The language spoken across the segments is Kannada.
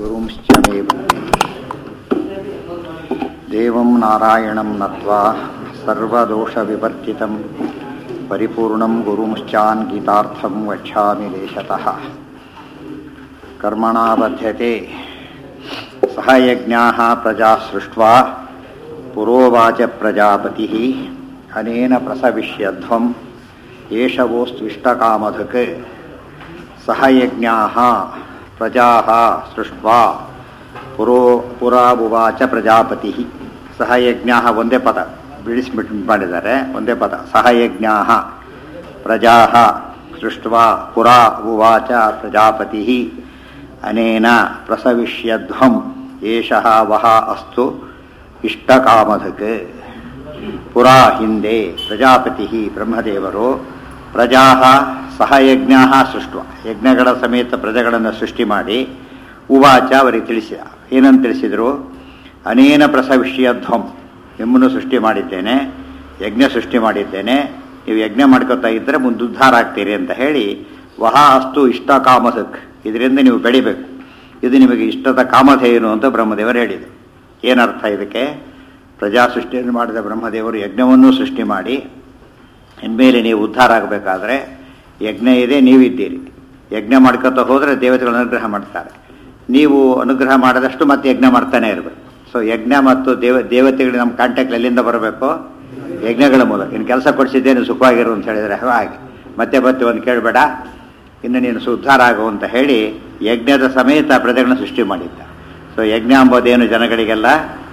गुरुंश्च मे बुद्धि देवं नारायणं नत्वा सर्वदोषविवर्जितं परिपूर्णं गुरुंश्चान् गीतार्थं वक्ष्यामि देशतः कर्मणा बध्यते सह यज्ञाः प्रजा सृष्ट्वा पुरोवाच प्रजापतिः अनेन प्रसविष्यध्वम् एष वोस्त्विष्टकामधक् सह यज्ञाः ಪ್ರಜಾಹ ಸೃಷ್ಟ್ವಾ ಪುರೋ ಪುರಾವುವಾಚ ಪ್ರಜಾಪತಿ ಸಹ ಯಜ್ಞ ಒಂದೇ ಪದ ಬಿಡಿಸ್ಬಿಟ್ಟು ಮಾಡಿದ್ದಾರೆ ಒಂದೇ ಪದ ಸಹ ಯಜ್ಞ ಪ್ರಜಾ ಸೃಷ್ಟ್ವಾ ಪುರಾ ಉವಾಚ ಪ್ರಜಾಪತಿ ಅನೇನ ಪ್ರಸವಿಷ್ಯಧ್ವಂ ಏಷಃ ವಹ ಅಸ್ತು ಇಷ್ಟಕಾಮಧಕ್ ಪುರಾ ಹಿಂದೆ ಪ್ರಜಾಪತಿ ಬ್ರಹ್ಮದೇವರು ಪ್ರಜಾ ಸಹಯಜ್ಞ ಸೃಷ್ಟ ಯಜ್ಞಗಳ ಸಮೇತ ಪ್ರಜೆಗಳನ್ನು ಸೃಷ್ಟಿ ಮಾಡಿ ಉವಾಚ ಅವರಿಗೆ ತಿಳಿಸಿದ ಏನಂತ ತಿಳಿಸಿದರು ಅನೇನ ಪ್ರಸವಿಷ್ಯಧ್ವಂ ನಿಮ್ಮನ್ನು ಸೃಷ್ಟಿ ಮಾಡಿದ್ದೇನೆ ಯಜ್ಞ ಸೃಷ್ಟಿ ಮಾಡಿದ್ದೇನೆ ನೀವು ಯಜ್ಞ ಮಾಡ್ಕೊತಾ ಇದ್ದರೆ ಮುಂದೆ ಉದ್ಧಾರ ಆಗ್ತೀರಿ ಅಂತ ಹೇಳಿ ವಹ ಅಸ್ತು ಇಷ್ಟ ಕಾಮಸಕ್ ಇದರಿಂದ ನೀವು ಬೆಳಿಬೇಕು ಇದು ನಿಮಗೆ ಇಷ್ಟದ ಕಾಮಧೇನು ಅಂತ ಬ್ರಹ್ಮದೇವರು ಹೇಳಿದರು ಏನರ್ಥ ಇದಕ್ಕೆ ಪ್ರಜಾ ಸೃಷ್ಟಿಯನ್ನು ಮಾಡಿದ ಬ್ರಹ್ಮದೇವರು ಯಜ್ಞವನ್ನೂ ಸೃಷ್ಟಿ ಮಾಡಿ ಇನ್ಮೇಲೆ ನೀವು ಉದ್ಧಾರ ಆಗಬೇಕಾದ್ರೆ ಯಜ್ಞ ಇದೆ ನೀವಿದ್ದೀರಿ ಯಜ್ಞ ಮಾಡ್ಕೊತಾ ಹೋದರೆ ದೇವತೆಗಳು ಅನುಗ್ರಹ ಮಾಡ್ತಾರೆ ನೀವು ಅನುಗ್ರಹ ಮಾಡಿದಷ್ಟು ಮತ್ತೆ ಯಜ್ಞ ಮಾಡ್ತಾನೆ ಇರಬೇಕು ಸೊ ಯಜ್ಞ ಮತ್ತು ದೇವ ದೇವತೆಗಳು ನಮ್ಮ ಕಾಂಟ್ಯಾಕ್ಟ್ ಎಲ್ಲಿಂದ ಬರಬೇಕು ಯಜ್ಞಗಳ ಮೂಲಕ ಇನ್ನು ಕೆಲಸ ಕೊಡಿಸಿದ್ದೇನೆ ಸುಖವಾಗಿರು ಅಂತ ಹೇಳಿದರೆ ಹಾಗೆ ಮತ್ತೆ ಮತ್ತೆ ಒಂದು ಕೇಳಬೇಡ ಇನ್ನು ನೀನು ಉದ್ಧಾರ ಆಗು ಅಂತ ಹೇಳಿ ಯಜ್ಞದ ಸಮೇತ ಪ್ರಜೆಗಳನ್ನ ಸೃಷ್ಟಿ ಮಾಡಿದ್ದ ಸೊ ಯಜ್ಞ ಎಂಬುದೇನು ಜನಗಳಿಗೆಲ್ಲ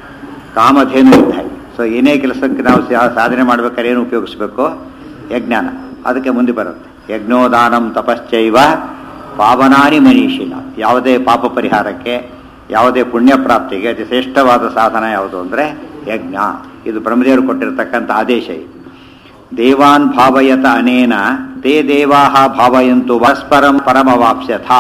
ಕಾಮಧೇನು ಇದ್ದ ಹಾಗೆ ಸೊ ಏನೇ ಕೆಲಸಕ್ಕೆ ನಾವು ಸಾಧನೆ ಮಾಡ್ಬೇಕಾದ್ರೆ ಏನು ಉಪಯೋಗಿಸ್ಬೇಕು ಯಜ್ಞಾನ ಅದಕ್ಕೆ ಮುಂದೆ ಬರುತ್ತೆ ಯಜ್ಞೋದಾನಂ ತಪಶ್ಚೈವ ಪಾವನಾನಿ ಮನೀಷಿನ ಯಾವುದೇ ಪಾಪ ಪರಿಹಾರಕ್ಕೆ ಯಾವುದೇ ಪುಣ್ಯ ಪ್ರಾಪ್ತಿಗೆ ಅತಿ ಶ್ರೇಷ್ಠವಾದ ಸಾಧನ ಯಾವುದು ಅಂದರೆ ಯಜ್ಞ ಇದು ಬ್ರಹ್ಮದೇವರು ಕೊಟ್ಟಿರತಕ್ಕಂಥ ಆದೇಶ ಇದು ದೇವಾನ್ ಭಾವಯತ ಅನೇನ ತೇ ದೇವಾ ಭಾವಯಂತು ಪರಸ್ಪರಂ ಪರಮವಾಪ್ಸ್ಯಥ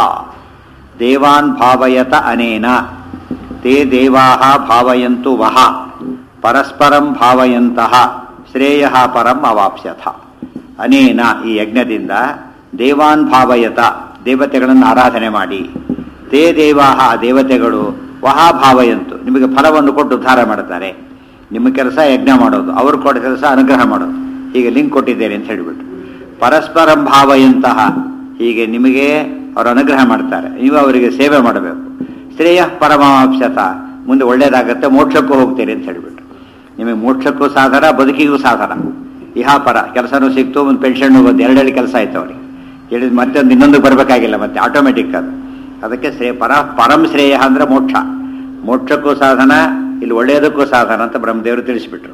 ದೇವಾನ್ ಭಾವಯತ ಅನೇನ ತೇ ದೇವಾ ಭಾವಯಂತು ವಹ ಪರಸ್ಪರಂ ಭಾವಯಂತಹ ಶ್ರೇಯ ಪರಂ ಅವಾಪ್ಸ್ಯಥ ಅನೇನ ಈ ಯಜ್ಞದಿಂದ ದೇವಾನ್ ಭಾವಯತ ದೇವತೆಗಳನ್ನು ಆರಾಧನೆ ಮಾಡಿ ತೇ ದೇವಾಹ ದೇವತೆಗಳು ವಹ ಭಾವಯಂತು ನಿಮಗೆ ಫಲವನ್ನು ಕೊಟ್ಟು ಉದ್ಧಾರ ಮಾಡುತ್ತಾರೆ ನಿಮ್ಮ ಕೆಲಸ ಯಜ್ಞ ಮಾಡೋದು ಅವರು ಕೊಟ್ಟ ಕೆಲಸ ಅನುಗ್ರಹ ಮಾಡೋದು ಹೀಗೆ ಲಿಂಕ್ ಕೊಟ್ಟಿದ್ದೇನೆ ಅಂತ ಹೇಳಿಬಿಟ್ಟು ಪರಸ್ಪರಂ ಭಾವಯಂತಹ ಹೀಗೆ ನಿಮಗೆ ಅವರು ಅನುಗ್ರಹ ಮಾಡ್ತಾರೆ ನೀವು ಅವರಿಗೆ ಸೇವೆ ಮಾಡಬೇಕು ಶ್ರೇಯ ಪರಮಾಂಶತ ಮುಂದೆ ಒಳ್ಳೇದಾಗತ್ತೆ ಮೋಕ್ಷಕ್ಕೂ ಹೋಗ್ತೀರಿ ಅಂತ ಹೇಳಿಬಿಟ್ಟು ನಿಮಗೆ ಮೋಕ್ಷಕ್ಕೂ ಸಾಧನ ಬದುಕಿಗೂ ಸಾಧನ ಇಹಾಪರ ಕೆಲಸನೂ ಸಿಕ್ತು ಒಂದು ಪೆನ್ಷನ್ ಬಂದು ಎರಡೆರಡು ಕೆಲಸ ಆಯ್ತು ಅವ್ರಿಗೆ ಹೇಳಿದ ಮತ್ತೆ ಒಂದು ಇನ್ನೊಂದು ಬರಬೇಕಾಗಿಲ್ಲ ಮತ್ತೆ ಆಟೋಮೆಟಿಕ್ ಅದು ಅದಕ್ಕೆ ಶ್ರೇಯ ಪರ ಪರಂ ಶ್ರೇಯ ಅಂದ್ರೆ ಮೋಕ್ಷ ಮೋಕ್ಷಕ್ಕೂ ಸಾಧನ ಇಲ್ಲಿ ಒಳ್ಳೆಯದಕ್ಕೂ ಸಾಧನ ಅಂತ ಬ್ರಹ್ಮದೇವರು ತಿಳಿಸಿಬಿಟ್ರು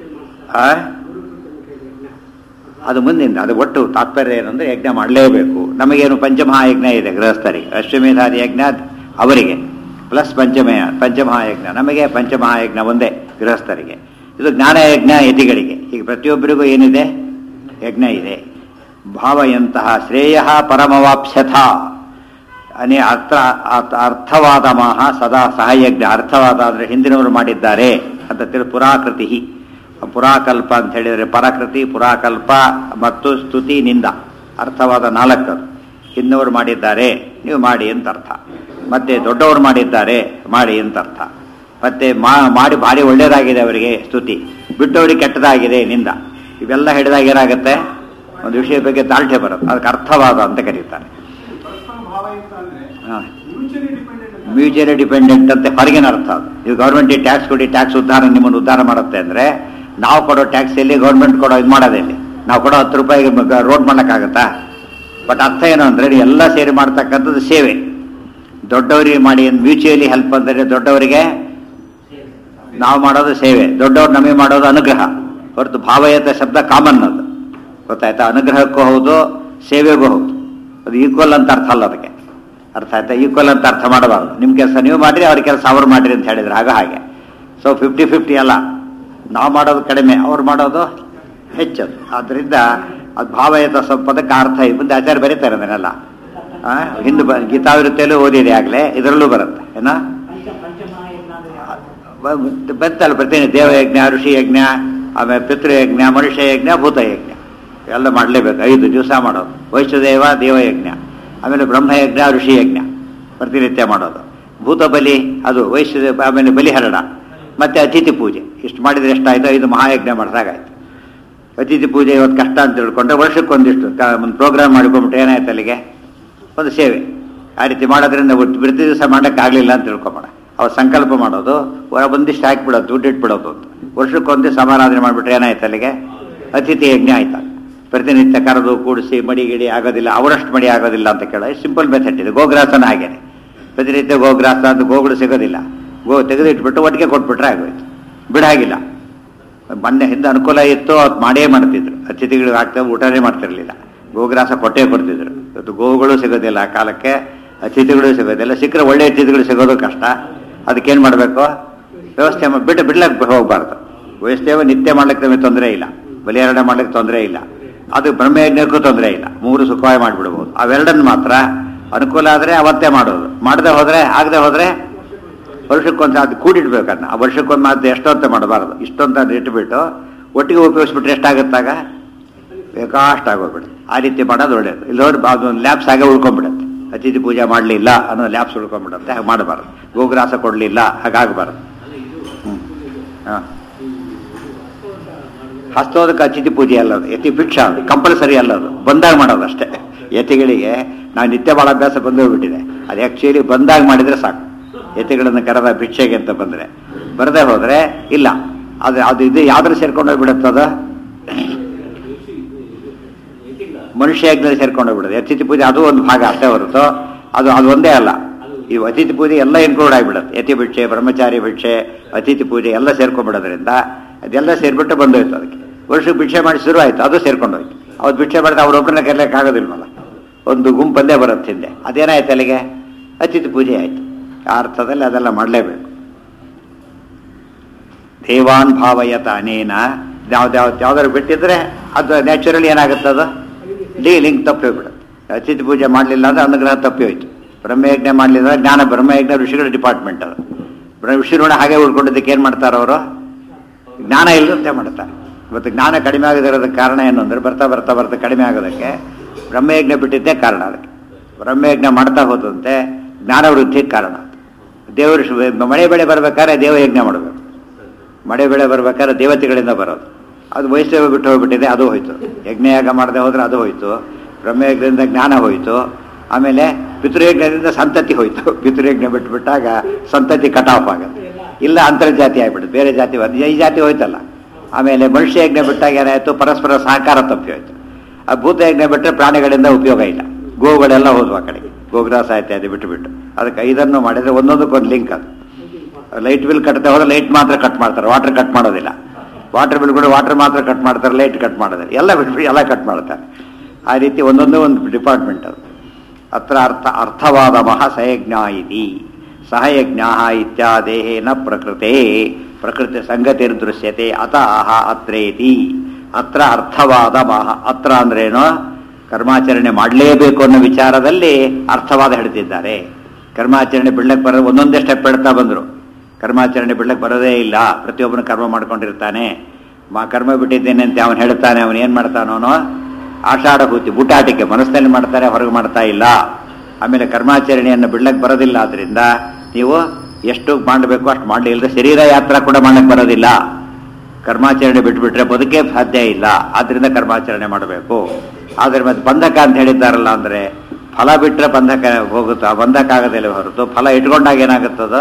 ಆ ಅದು ಮುಂದಿಂದ ಅದು ಒಟ್ಟು ತಾತ್ಪರ್ಯ ಏನಂದ್ರೆ ಯಜ್ಞ ಮಾಡಲೇಬೇಕು ನಮಗೇನು ಪಂಚಮಹಾಯಜ್ಞ ಇದೆ ಗೃಹಸ್ಥರಿಗೆ ಅಶ್ವಮೇಧಾದಿ ಯಜ್ಞ ಅವರಿಗೆ ಪ್ಲಸ್ ಪಂಚಮಯ ಪಂಚಮಹಾಯಜ್ಞ ನಮಗೆ ಪಂಚಮಹಾಯಜ್ಞ ಒಂದೇ ಗೃಹಸ್ಥರಿಗೆ ಇದು ಜ್ಞಾನಯಜ್ಞ ಯತಿಗಳಿಗೆ ಈಗ ಪ್ರತಿಯೊಬ್ಬರಿಗೂ ಏನಿದೆ ಯಜ್ಞ ಇದೆ ಭಾವಯಂತಹ ಶ್ರೇಯ ಪರಮವಾಪ್ಸ್ಯಥ ಅನೇ ಅರ್ಥ ಅರ್ಥವಾದ ಮಾಹ ಸದಾ ಸಹಯಜ್ಞ ಅರ್ಥವಾದ ಅಂದರೆ ಹಿಂದಿನವರು ಮಾಡಿದ್ದಾರೆ ಅಂತ ತಿಳಿ ಪುರಾಕೃತಿ ಪುರಾಕಲ್ಪ ಅಂತ ಹೇಳಿದರೆ ಪರಾಕೃತಿ ಪುರಾಕಲ್ಪ ಮತ್ತು ಸ್ತುತಿ ನಿಂದ ಅರ್ಥವಾದ ನಾಲ್ಕದು ಹಿಂದವರು ಮಾಡಿದ್ದಾರೆ ನೀವು ಮಾಡಿ ಅಂತ ಅರ್ಥ ಮತ್ತೆ ದೊಡ್ಡವರು ಮಾಡಿದ್ದಾರೆ ಮಾಡಿ ಅಂತ ಅರ್ಥ ಮತ್ತೆ ಮಾಡಿ ಭಾರಿ ಒಳ್ಳೇದಾಗಿದೆ ಅವರಿಗೆ ಸ್ತುತಿ ಬಿಟ್ಟವರಿಗೆ ಕೆಟ್ಟದಾಗಿದೆ ನಿಂದ ಇವೆಲ್ಲ ಹಿಡಿದಾಗ ಏನಾಗುತ್ತೆ ಒಂದು ವಿಷಯದ ಬಗ್ಗೆ ತಾಳ್ಟೆ ಬರುತ್ತೆ ಅದಕ್ಕೆ ಅರ್ಥವಾದ ಅಂತ ಕರೀತಾರೆ ಮ್ಯೂಚುವಲಿ ಡಿಪೆಂಡೆಂಟ್ ಅಂತ ಹೊರಗಿನ ಅರ್ಥ ಅದು ನೀವು ಗೌರ್ಮೆಂಟಿಗೆ ಟ್ಯಾಕ್ಸ್ ಕೊಡಿ ಟ್ಯಾಕ್ಸ್ ಉದ್ಧಾರ ನಿಮ್ಮನ್ನು ಉದ್ಧಾರ ಮಾಡುತ್ತೆ ಅಂದರೆ ನಾವು ಕೊಡೋ ಟ್ಯಾಕ್ಸ್ ಎಲ್ಲಿ ಗೌರ್ಮೆಂಟ್ ಕೊಡೋ ಇದು ಮಾಡೋದಿಲ್ಲಿ ನಾವು ಕೊಡೋ ಹತ್ತು ರೂಪಾಯಿಗೆ ರೋಡ್ ಮಾಡೋಕ್ಕಾಗತ್ತಾ ಬಟ್ ಅರ್ಥ ಏನು ಅಂದರೆ ಎಲ್ಲ ಸೇರಿ ಮಾಡ್ತಕ್ಕಂಥದ್ದು ಸೇವೆ ದೊಡ್ಡವರಿಗೆ ಮಾಡಿ ಮ್ಯೂಚುವಲಿ ಹೆಲ್ಪ್ ಅಂದರೆ ದೊಡ್ಡವರಿಗೆ ನಾವು ಮಾಡೋದು ಸೇವೆ ದೊಡ್ಡವ್ರು ನಮಗೆ ಮಾಡೋದು ಅನುಗ್ರಹ ಹೊರತು ಭಾವಯತ ಶಬ್ದ ಕಾಮನ್ ಅದು ಗೊತ್ತಾಯ್ತಾ ಅನುಗ್ರಹಕ್ಕೂ ಹೌದು ಸೇವೆಗೂ ಹೌದು ಅದು ಈಕ್ವಲ್ ಅಂತ ಅರ್ಥ ಅಲ್ಲ ಅದಕ್ಕೆ ಅರ್ಥ ಆಯ್ತಾ ಈಕ್ವಲ್ ಅಂತ ಅರ್ಥ ಮಾಡಬಾರ್ದು ನಿಮ್ಮ ಕೆಲಸ ನೀವು ಮಾಡಿರಿ ಅವ್ರ ಕೆಲಸ ಅವ್ರು ಮಾಡಿರಿ ಅಂತ ಹೇಳಿದ್ರೆ ಆಗ ಹಾಗೆ ಸೊ ಫಿಫ್ಟಿ ಫಿಫ್ಟಿ ಅಲ್ಲ ನಾವು ಮಾಡೋದು ಕಡಿಮೆ ಅವ್ರು ಮಾಡೋದು ಹೆಚ್ಚದು ಆದ್ದರಿಂದ ಅದು ಭಾವಯತ ಪದಕ್ಕೆ ಅರ್ಥ ಮುಂದೆ ಆಚಾರ್ಯ ಬರೀತಾರೆ ಅದನ್ನೆಲ್ಲ ಹಿಂದೆ ಬ ಗೀತಾವೃತ್ತಿಯಲ್ಲೂ ಓದಿದೆ ಆಗಲೇ ಇದರಲ್ಲೂ ಬರುತ್ತೆ ಏನ ಬಂತಲ್ಲ ಪ್ರತಿನಿಧಿ ದೇವಯಜ್ಞ ಋಷಿ ಯಜ್ಞ ಆಮೇಲೆ ಪಿತೃಯಜ್ಞ ಮನುಷ್ಯ ಯಜ್ಞ ಭೂತಯಜ್ಞ ಎಲ್ಲ ಮಾಡಲೇಬೇಕು ಐದು ದಿವಸ ಮಾಡೋದು ವೈಷ್ಣುದೇವ ದೇವಯಜ್ಞ ಆಮೇಲೆ ಬ್ರಹ್ಮಯಜ್ಞ ಋಷಿಯಜ್ಞ ಪ್ರತಿನಿತ್ಯ ಮಾಡೋದು ಭೂತ ಬಲಿ ಅದು ವೈಶ್ಯ ಆಮೇಲೆ ಬಲಿಹರಣ ಮತ್ತೆ ಅತಿಥಿ ಪೂಜೆ ಇಷ್ಟು ಮಾಡಿದ್ರೆ ಎಷ್ಟಾಯ್ತು ಇದು ಮಹಾಯಜ್ಞ ಮಾಡಿದಾಗಾಯ್ತು ಅತಿಥಿ ಪೂಜೆ ಇವತ್ತು ಕಷ್ಟ ಅಂತ ತಿಳ್ಕೊಂಡ್ರೆ ವರ್ಷಕ್ಕೊಂದಿಷ್ಟು ಕ- ಒಂದು ಪ್ರೋಗ್ರಾಮ್ ಮಾಡ್ಕೊಂಬಿಟ್ರೆ ಏನಾಯ್ತು ಅಲ್ಲಿಗೆ ಒಂದು ಸೇವೆ ಆ ರೀತಿ ಮಾಡೋದ್ರಿಂದ ಒಟ್ಟು ಪ್ರತಿ ದಿವಸ ಮಾಡೋಕ್ಕಾಗಲಿಲ್ಲ ಅಂತ ತಿಳ್ಕೊಂಬೋಣ ಅವ್ರು ಸಂಕಲ್ಪ ಮಾಡೋದು ಹೊರ ಒಂದಿಷ್ಟು ಹಾಕಿಬಿಡೋದು ದುಡ್ಡು ಇಟ್ಬಿಡೋದು ಅಂತ ವರ್ಷಕ್ಕೊಂದು ಸಮಾರಾಧನೆ ಮಾಡಿಬಿಟ್ರೆ ಏನಾಯ್ತು ಅಲ್ಲಿಗೆ ಅತಿಥಿ ಯಜ್ಞ ಆಯ್ತು ಪ್ರತಿನಿತ್ಯ ಕರೆದು ಕೂಡಿಸಿ ಮಡಿ ಗಿಡಿ ಆಗೋದಿಲ್ಲ ಅವರಷ್ಟು ಮಡಿ ಆಗೋದಿಲ್ಲ ಅಂತ ಕೇಳೋದು ಸಿಂಪಲ್ ಮೆಥಡ್ ಇದು ಗೋಗ್ರಾಸನ ಹಾಗೇನೆ ಪ್ರತಿನಿತ್ಯ ಗೋಗ್ರಾಸ ಅಂತ ಗೋಗಳು ಸಿಗೋದಿಲ್ಲ ಗೋ ತೆಗೆದಿಟ್ಬಿಟ್ಟು ಒಟ್ಟಿಗೆ ಕೊಟ್ಬಿಟ್ರೆ ಆಗೋಯ್ತು ಬಿಡಾಗಿಲ್ಲ ಮೊನ್ನೆ ಹಿಂದೆ ಅನುಕೂಲ ಇತ್ತು ಅದು ಮಾಡೇ ಮಾಡ್ತಿದ್ರು ಅತಿಥಿಗಳಿಗೆ ಆಗ್ತಾ ಊಟನೇ ಮಾಡ್ತಿರ್ಲಿಲ್ಲ ಗೋಗ್ರಾಸ ಕೊಟ್ಟೇ ಕೊಡ್ತಿದ್ರು ಇವತ್ತು ಗೋಗಳು ಸಿಗೋದಿಲ್ಲ ಆ ಕಾಲಕ್ಕೆ ಅತಿಥಿಗಳು ಸಿಗೋದಿಲ್ಲ ಸಿಕ್ಕರೆ ಒಳ್ಳೆ ಅತಿಥಿಗಳು ಸಿಗೋದು ಕಷ್ಟ ಅದಕ್ಕೇನು ಮಾಡಬೇಕು ವ್ಯವಸ್ಥೆ ಮಾ- ಬಿಟ್ಟು ಬಿಡ್ಲಕ್ಕೆ ಹೋಗಬಾರ್ದು ವ್ಯವಸ್ಥೆ ನಿತ್ಯ ಮಾಡ್ಲಿಕ್ಕೆ ನಮಗೆ ತೊಂದರೆ ಇಲ್ಲ ಬಲಿಹರಣ ಮಾಡ್ಲಿಕ್ಕೆ ತೊಂದರೆ ಇಲ್ಲ ಅದು ಬ್ರಹ್ಮಯಜ್ಞಕ್ಕೂ ತೊಂದರೆ ಇಲ್ಲ ಮೂರು ಸುಖವಾಗಿ ಮಾಡಿಬಿಡ್ಬೋದು ಅವೆರಡನ್ನು ಮಾತ್ರ ಅನುಕೂಲ ಆದರೆ ಅವತ್ತೇ ಮಾಡೋದು ಮಾಡದೆ ಹೋದರೆ ಆಗದೆ ಹೋದರೆ ವರ್ಷಕ್ಕೊಂದು ಅದು ಕೂಡಿಡ್ಬೇಕನ್ನ ಆ ವರ್ಷಕ್ಕೊಂದು ಮಾತು ಎಷ್ಟೊಂತ ಮಾಡಬಾರ್ದು ಇಷ್ಟೊಂತ ಇಟ್ಬಿಟ್ಟು ಒಟ್ಟಿಗೆ ಉಪಯೋಗಿಸ್ಬಿಟ್ರೆ ಎಷ್ಟಾಗುತ್ತಾಗ ಬೇಕಾಷ್ಟಾಗೋಗ್ಬಿಡುತ್ತೆ ಆ ರೀತಿ ಮಾಡೋದು ಒಳ್ಳೇದು ಇಲ್ಲೋದ್ರೆ ಅದೊಂದು ಲ್ಯಾಬ್ಸ್ ಆಗೇ ಉಳ್ಕೊಂಡ್ಬಿಡುತ್ತೆ ಅತಿಥಿ ಪೂಜೆ ಮಾಡಲಿಲ್ಲ ಅನ್ನೋ ಲ್ಯಾಬ್ಸ್ ಉಳ್ಕೊಂಡ್ಬಿಡುತ್ತೆ ಹಾಗೆ ಮಾಡಬಾರ್ದು ಗೋಗ್ರಾಸ ಕೊಡಲಿಲ್ಲ ಹಾಗಾಗಬಾರ್ದು ಹ್ಞೂ ಹಾಂ ಹಸ್ತೋದಕ್ಕೆ ಅತಿಥಿ ಪೂಜೆ ಅಲ್ಲದು ಯತಿ ಭಿಕ್ಷಾ ಅದು ಕಂಪಲ್ಸರಿ ಅಲ್ಲದು ಬಂದಾಗ ಮಾಡೋದು ಅಷ್ಟೇ ಯತಿಗಳಿಗೆ ನಾವು ನಿತ್ಯ ಭಾಳ ಅಭ್ಯಾಸ ಬಂದು ಹೋಗ್ಬಿಟ್ಟಿದೆ ಅದು ಆ್ಯಕ್ಚುಲಿ ಬಂದಾಗ ಮಾಡಿದರೆ ಸಾಕು ಯತಿಗಳನ್ನು ಕರೆದ ಭಿಕ್ಷೆಗೆ ಅಂತ ಬಂದರೆ ಬರದೇ ಹೋದರೆ ಇಲ್ಲ ಅದು ಅದು ಇದು ಯಾವ್ದ್ರ ಸೇರ್ಕೊಂಡು ಹೋಗ್ಬಿಡುತ್ತದ ಮನುಷ್ಯ ಯಜ್ಞದಲ್ಲಿ ಸೇರ್ಕೊಂಡು ಹೋಗ್ಬಿಡುತ್ತೆ ಅತಿಥಿ ಪೂಜೆ ಅದು ಒಂದು ಭಾಗ ಅಷ್ಟೇ ಹೊರತು ಅದು ಅದು ಒಂದೇ ಅಲ್ಲ ಈ ಅತಿಥಿ ಪೂಜೆ ಎಲ್ಲ ಇನ್ಕ್ಲೂಡ್ ಆಗಿಬಿಡುತ್ತೆ ಯತಿ ಭಿಕ್ಷೆ ಬ್ರಹ್ಮಚಾರಿ ಭಿಕ್ಷೆ ಅತಿಥಿ ಪೂಜೆ ಎಲ್ಲ ಸೇರ್ಕೊಂಡ್ಬಿಡೋದ್ರಿಂದ ಅದೆಲ್ಲ ಸೇರ್ಬಿಟ್ಟು ಬಂದೋಯ್ತು ಅದಕ್ಕೆ ವರ್ಷಕ್ಕೆ ಭಿಕ್ಷೆ ಮಾಡಿ ಶುರು ಆಯ್ತು ಅದು ಸೇರ್ಕೊಂಡೋಯ್ತು ಅವತ್ತು ಭಿಕ್ಷೆ ಮಾಡಿದ್ರೆ ಅವ್ರೊಬ್ಬರನ್ನ ಕರೆಯಕ್ಕೆ ಆಗೋದಿಲ್ವಲ್ಲ ಒಂದು ಗುಂಪಲ್ಲೇ ಬರುತ್ತೆ ಹಿಂದೆ ಅದೇನಾಯ್ತು ಅಲ್ಲಿಗೆ ಅತಿಥಿ ಪೂಜೆ ಆಯ್ತು ಆ ಅರ್ಥದಲ್ಲಿ ಅದೆಲ್ಲ ಮಾಡಲೇಬೇಕು ದೇವಾನ್ ಭಾವಯತ ಅನೇನ ಯಾವ್ದು ಯಾವ್ದು ಯಾವ್ದಾದ್ರು ಬಿಟ್ಟಿದ್ರೆ ಅದು ನ್ಯಾಚುರಲಿ ಏನಾಗುತ್ತೆ ಅದು ಡಿ ಲಿಂಕ್ ತಪ್ಪಿ ಹೋಗ್ಬಿಡುತ್ತೆ ಅತಿಥಿ ಪೂಜೆ ಮಾಡಲಿಲ್ಲ ಅಂದ್ರೆ ಅನುಗ್ರಹ ತಪ್ಪಿ ಹೋಯ್ತು ಬ್ರಹ್ಮಯಜ್ಞ ಮಾಡಲಿಲ್ಲ ಜ್ಞಾನ ಬ್ರಹ್ಮಯಜ್ಞ ಋಷಿಗಳ ಡಿಪಾರ್ಟ್ಮೆಂಟ್ ಅದು ಬ್ರ- ಋಷಿಋಣ ಹಾಗೆ ಉಳ್ಕೊಂಡಿದ್ದಕ್ಕೆ ಏನು ಮಾಡ್ತಾರೆ ಅವರು ಜ್ಞಾನ ಇಲ್ಲದಂತೆ ಮಾಡ್ತಾರೆ ಇವತ್ತು ಜ್ಞಾನ ಕಡಿಮೆ ಆಗದಿರೋದಕ್ಕೆ ಕಾರಣ ಏನು ಅಂದರೆ ಬರ್ತಾ ಬರ್ತಾ ಬರ್ತಾ ಕಡಿಮೆ ಆಗೋದಕ್ಕೆ ಬ್ರಹ್ಮಯಜ್ಞ ಬಿಟ್ಟಿದ್ದೇ ಕಾರಣ ಅದಕ್ಕೆ ಬ್ರಹ್ಮಯಜ್ಞ ಮಾಡ್ತಾ ಹೋದಂತೆ ಜ್ಞಾನ ವೃದ್ಧಿಗೆ ಕಾರಣ ದೇವರು ಶು- ಮಳೆ ಬೆಳೆ ಬರ್ಬೇಕಾದ್ರೆ ದೇವಯಜ್ಞ ಮಾಡಬೇಕು ಮಳೆ ಬೆಳೆ ಬರ್ಬೇಕಾದ್ರೆ ದೇವತೆಗಳಿಂದ ಬರೋದು ಅದು ವೈಷ್ಣವ ಬಿಟ್ಟು ಹೋಗ್ಬಿಟ್ಟಿದೆ ಅದು ಹೋಯ್ತು ಯಜ್ಞಯಾಗ ಮಾಡದೆ ಹೋದ್ರೆ ಅದು ಹೋಯ್ತು ಬ್ರಹ್ಮಯಜ್ಞದಿಂದ ಜ್ಞಾನ ಹೋಯ್ತು ಆಮೇಲೆ ಪಿತೃಯಜ್ಞದಿಂದ ಸಂತತಿ ಹೋಯ್ತು ಪಿತೃಯಜ್ಞ ಬಿಟ್ಬಿಟ್ಟಾಗ ಸಂತತಿ ಕಟ್ ಆಫ್ ಆಗುತ್ತೆ ಇಲ್ಲ ಅಂತರ್ಜಾತಿ ಆಗ್ಬಿಡುತ್ತೆ ಬೇರೆ ಜಾತಿ ಬಂದು ಈ ಜಾತಿ ಹೋಯ್ತಲ್ಲ ಆಮೇಲೆ ಮನುಷ್ಯ ಯಜ್ಞ ಬಿಟ್ಟಾಗ ಏನಾಯ್ತು ಪರಸ್ಪರ ಸಹಕಾರ ತಪ್ಪಿ ಹೋಯ್ತು ಆ ಭೂತ ಯಜ್ಞ ಬಿಟ್ಟರೆ ಪ್ರಾಣಿಗಳಿಂದ ಉಪಯೋಗ ಇಲ್ಲ ಗೋಗಳೆಲ್ಲ ಹೋದ್ವು ಆ ಕಡೆಗೆ ಗೋಗ್ರಾಸ ಆಯ್ತು ಅದು ಬಿಟ್ಟು ಬಿಟ್ಟು ಅದಕ್ಕೆ ಇದನ್ನು ಮಾಡಿದ್ರೆ ಒಂದೊಂದಕ್ಕೊಂದು ಲಿಂಕ್ ಅದು ಲೈಟ್ ಬಿಲ್ ಕಟ್ತಾ ಹೋದ್ರೆ ಲೈಟ್ ಮಾತ್ರ ಕಟ್ ಮಾಡ್ತಾರೆ ವಾಟರ್ ಕಟ್ ಮಾಡೋದಿಲ್ಲ ವಾಟರ್ ಬಿಲ್ ಕೂಡ ವಾಟರ್ ಮಾತ್ರ ಕಟ್ ಮಾಡ್ತಾರೆ ಲೈಟ್ ಕಟ್ ಮಾಡೋದಿಲ್ಲ ಎಲ್ಲ ಬಿಟ್ಬಿಟ್ಟು ಎಲ್ಲ ಕಟ್ ಮಾಡ್ತಾರೆ ಆ ರೀತಿ ಒಂದೊಂದು ಒಂದು ಡಿಪಾರ್ಟ್ಮೆಂಟ್ ಅದು ಅತ್ರ ಅರ್ಥ ಅರ್ಥವಾದ ಮಹ ಸಯಜ್ಞ ಇತಿ ಸಹಯಜ್ಞ ಇತ್ಯಾದೇಹೇನ ಪ್ರಕೃತೆ ಪ್ರಕೃತಿ ಸಂಗತಿರ್ದೃಶ್ಯತೆ ಅತಃ ಅತ್ರೇತಿ ಅತ್ರ ಅರ್ಥವಾದ ಮಹ ಅತ್ರ ಅಂದ್ರೇನು ಕರ್ಮಾಚರಣೆ ಮಾಡಲೇಬೇಕು ಅನ್ನೋ ವಿಚಾರದಲ್ಲಿ ಅರ್ಥವಾದ ಹೇಳ್ತಿದ್ದಾರೆ ಕರ್ಮಾಚರಣೆ ಬಿಡ್ಲಕ್ಕೆ ಬರೋ ಒಂದೊಂದೇ ಸ್ಟೆಪ್ ಇಡ್ತಾ ಬಂದರು ಕರ್ಮಾಚರಣೆ ಬಿಡ್ಲಕ್ಕೆ ಬರೋದೇ ಇಲ್ಲ ಪ್ರತಿಯೊಬ್ಬನು ಕರ್ಮ ಮಾಡ್ಕೊಂಡಿರ್ತಾನೆ ಮಾ ಕರ್ಮ ಬಿಟ್ಟಿದ್ದೇನೆ ಅಂತ ಅವನು ಹೇಳ್ತಾನೆ ಅವನು ಏನು ಮಾಡ್ತಾನೋನೋ ಆಷಾಢ ಹೂತಿ ಬೂಟಾಟಿಕೆ ಮನಸ್ಸಿನಲ್ಲಿ ಮಾಡ್ತಾರೆ ಹೊರಗೆ ಮಾಡ್ತಾ ಇಲ್ಲ ಆಮೇಲೆ ಕರ್ಮಾಚರಣೆಯನ್ನು ಬಿಡ್ಲಕ್ಕೆ ಬರೋದಿಲ್ಲ ಆದ್ರಿಂದ ನೀವು ಎಷ್ಟು ಮಾಡಬೇಕು ಅಷ್ಟು ಮಾಡಲಿ ಇಲ್ಲದೆ ಶರೀರ ಯಾತ್ರಾ ಕೂಡ ಮಾಡ್ಲಿಕ್ಕೆ ಬರೋದಿಲ್ಲ ಕರ್ಮಾಚರಣೆ ಬಿಟ್ಬಿಟ್ರೆ ಬದುಕೇ ಸಾಧ್ಯ ಇಲ್ಲ ಆದ್ರಿಂದ ಕರ್ಮಾಚರಣೆ ಮಾಡಬೇಕು ಆದ್ರೆ ಮತ್ತೆ ಬಂಧಕ ಅಂತ ಹೇಳಿದ್ದಾರಲ್ಲ ಅಂದ್ರೆ ಫಲ ಬಿಟ್ರೆ ಬಂಧಕ ಹೋಗುತ್ತಾ ಬಂಧಕ ಆಗೋದಿಲ್ಲ ಹೊರತು ಫಲ ಇಟ್ಕೊಂಡಾಗ ಏನಾಗುತ್ತದ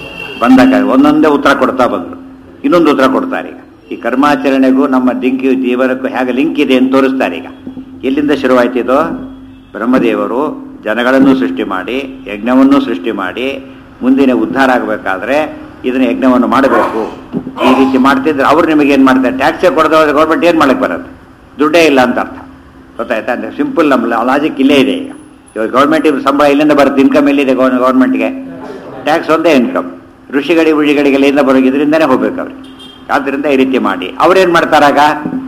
ಬಂಧಕ ಒಂದೊಂದೇ ಉತ್ತರ ಕೊಡ್ತಾ ಬಂದ್ರು ಇನ್ನೊಂದು ಉತ್ತರ ಕೊಡ್ತಾರೆ ಈಗ ಈ ಕರ್ಮಾಚರಣೆಗೂ ನಮ್ಮ ಲಿಂಕ್ ಜೀವನಕ್ಕೂ ಹೇಗೆ ಲಿಂಕ್ ಇದೆ ಅಂತ ತೋರಿಸ್ತಾರೆ ಈಗ ಎಲ್ಲಿಂದ ಶುರುವಾಯ್ತು ಇದು ಬ್ರಹ್ಮದೇವರು ಜನಗಳನ್ನು ಸೃಷ್ಟಿ ಮಾಡಿ ಯಜ್ಞವನ್ನು ಸೃಷ್ಟಿ ಮಾಡಿ ಮುಂದಿನ ಉದ್ಧಾರ ಆಗಬೇಕಾದ್ರೆ ಇದನ್ನ ಯಜ್ಞವನ್ನು ಮಾಡಬೇಕು ಈ ರೀತಿ ಮಾಡ್ತಿದ್ರೆ ಅವ್ರು ನಿಮಗೆ ಏನು ಮಾಡ್ತಾರೆ ಟ್ಯಾಕ್ಸೇ ಕೊಡದವ್ರೆ ಗೌರ್ಮೆಂಟ್ ಏನು ಮಾಡಕ್ಕೆ ಬರುತ್ತೆ ದುಡ್ಡೇ ಇಲ್ಲ ಅಂತ ಅರ್ಥ ಗೊತ್ತಾಯ್ತಾ ಅಂದರೆ ಸಿಂಪಲ್ ನಮ್ಮ ಲಾಜಿಕ್ ಇಲ್ಲೇ ಇದೆ ಈಗ ಇವಾಗ ಗೌರ್ಮೆಂಟ್ ಸಂಬಳ ಇಲ್ಲಿಂದ ಬರುತ್ತೆ ಇನ್ಕಮ್ ಎಲ್ಲಿದೆ ಗೌರ್ಮೆಂಟ್ಗೆ ಟ್ಯಾಕ್ಸ್ ಒಂದೇ ಇನ್ಕಮ್ ಋಷಿಗಳಿ ಉಳಿಗಳಿಗೆಲ್ಲ ಇಂದ ಬರೋ ಇದರಿಂದನೇ ಹೋಗ್ಬೇಕು ಅವ್ರಿಗೆ ಆದ್ದರಿಂದ ಈ ರೀತಿ ಮಾಡಿ ಅವ್ರೇನು ಮಾಡ್ತಾರಾಗ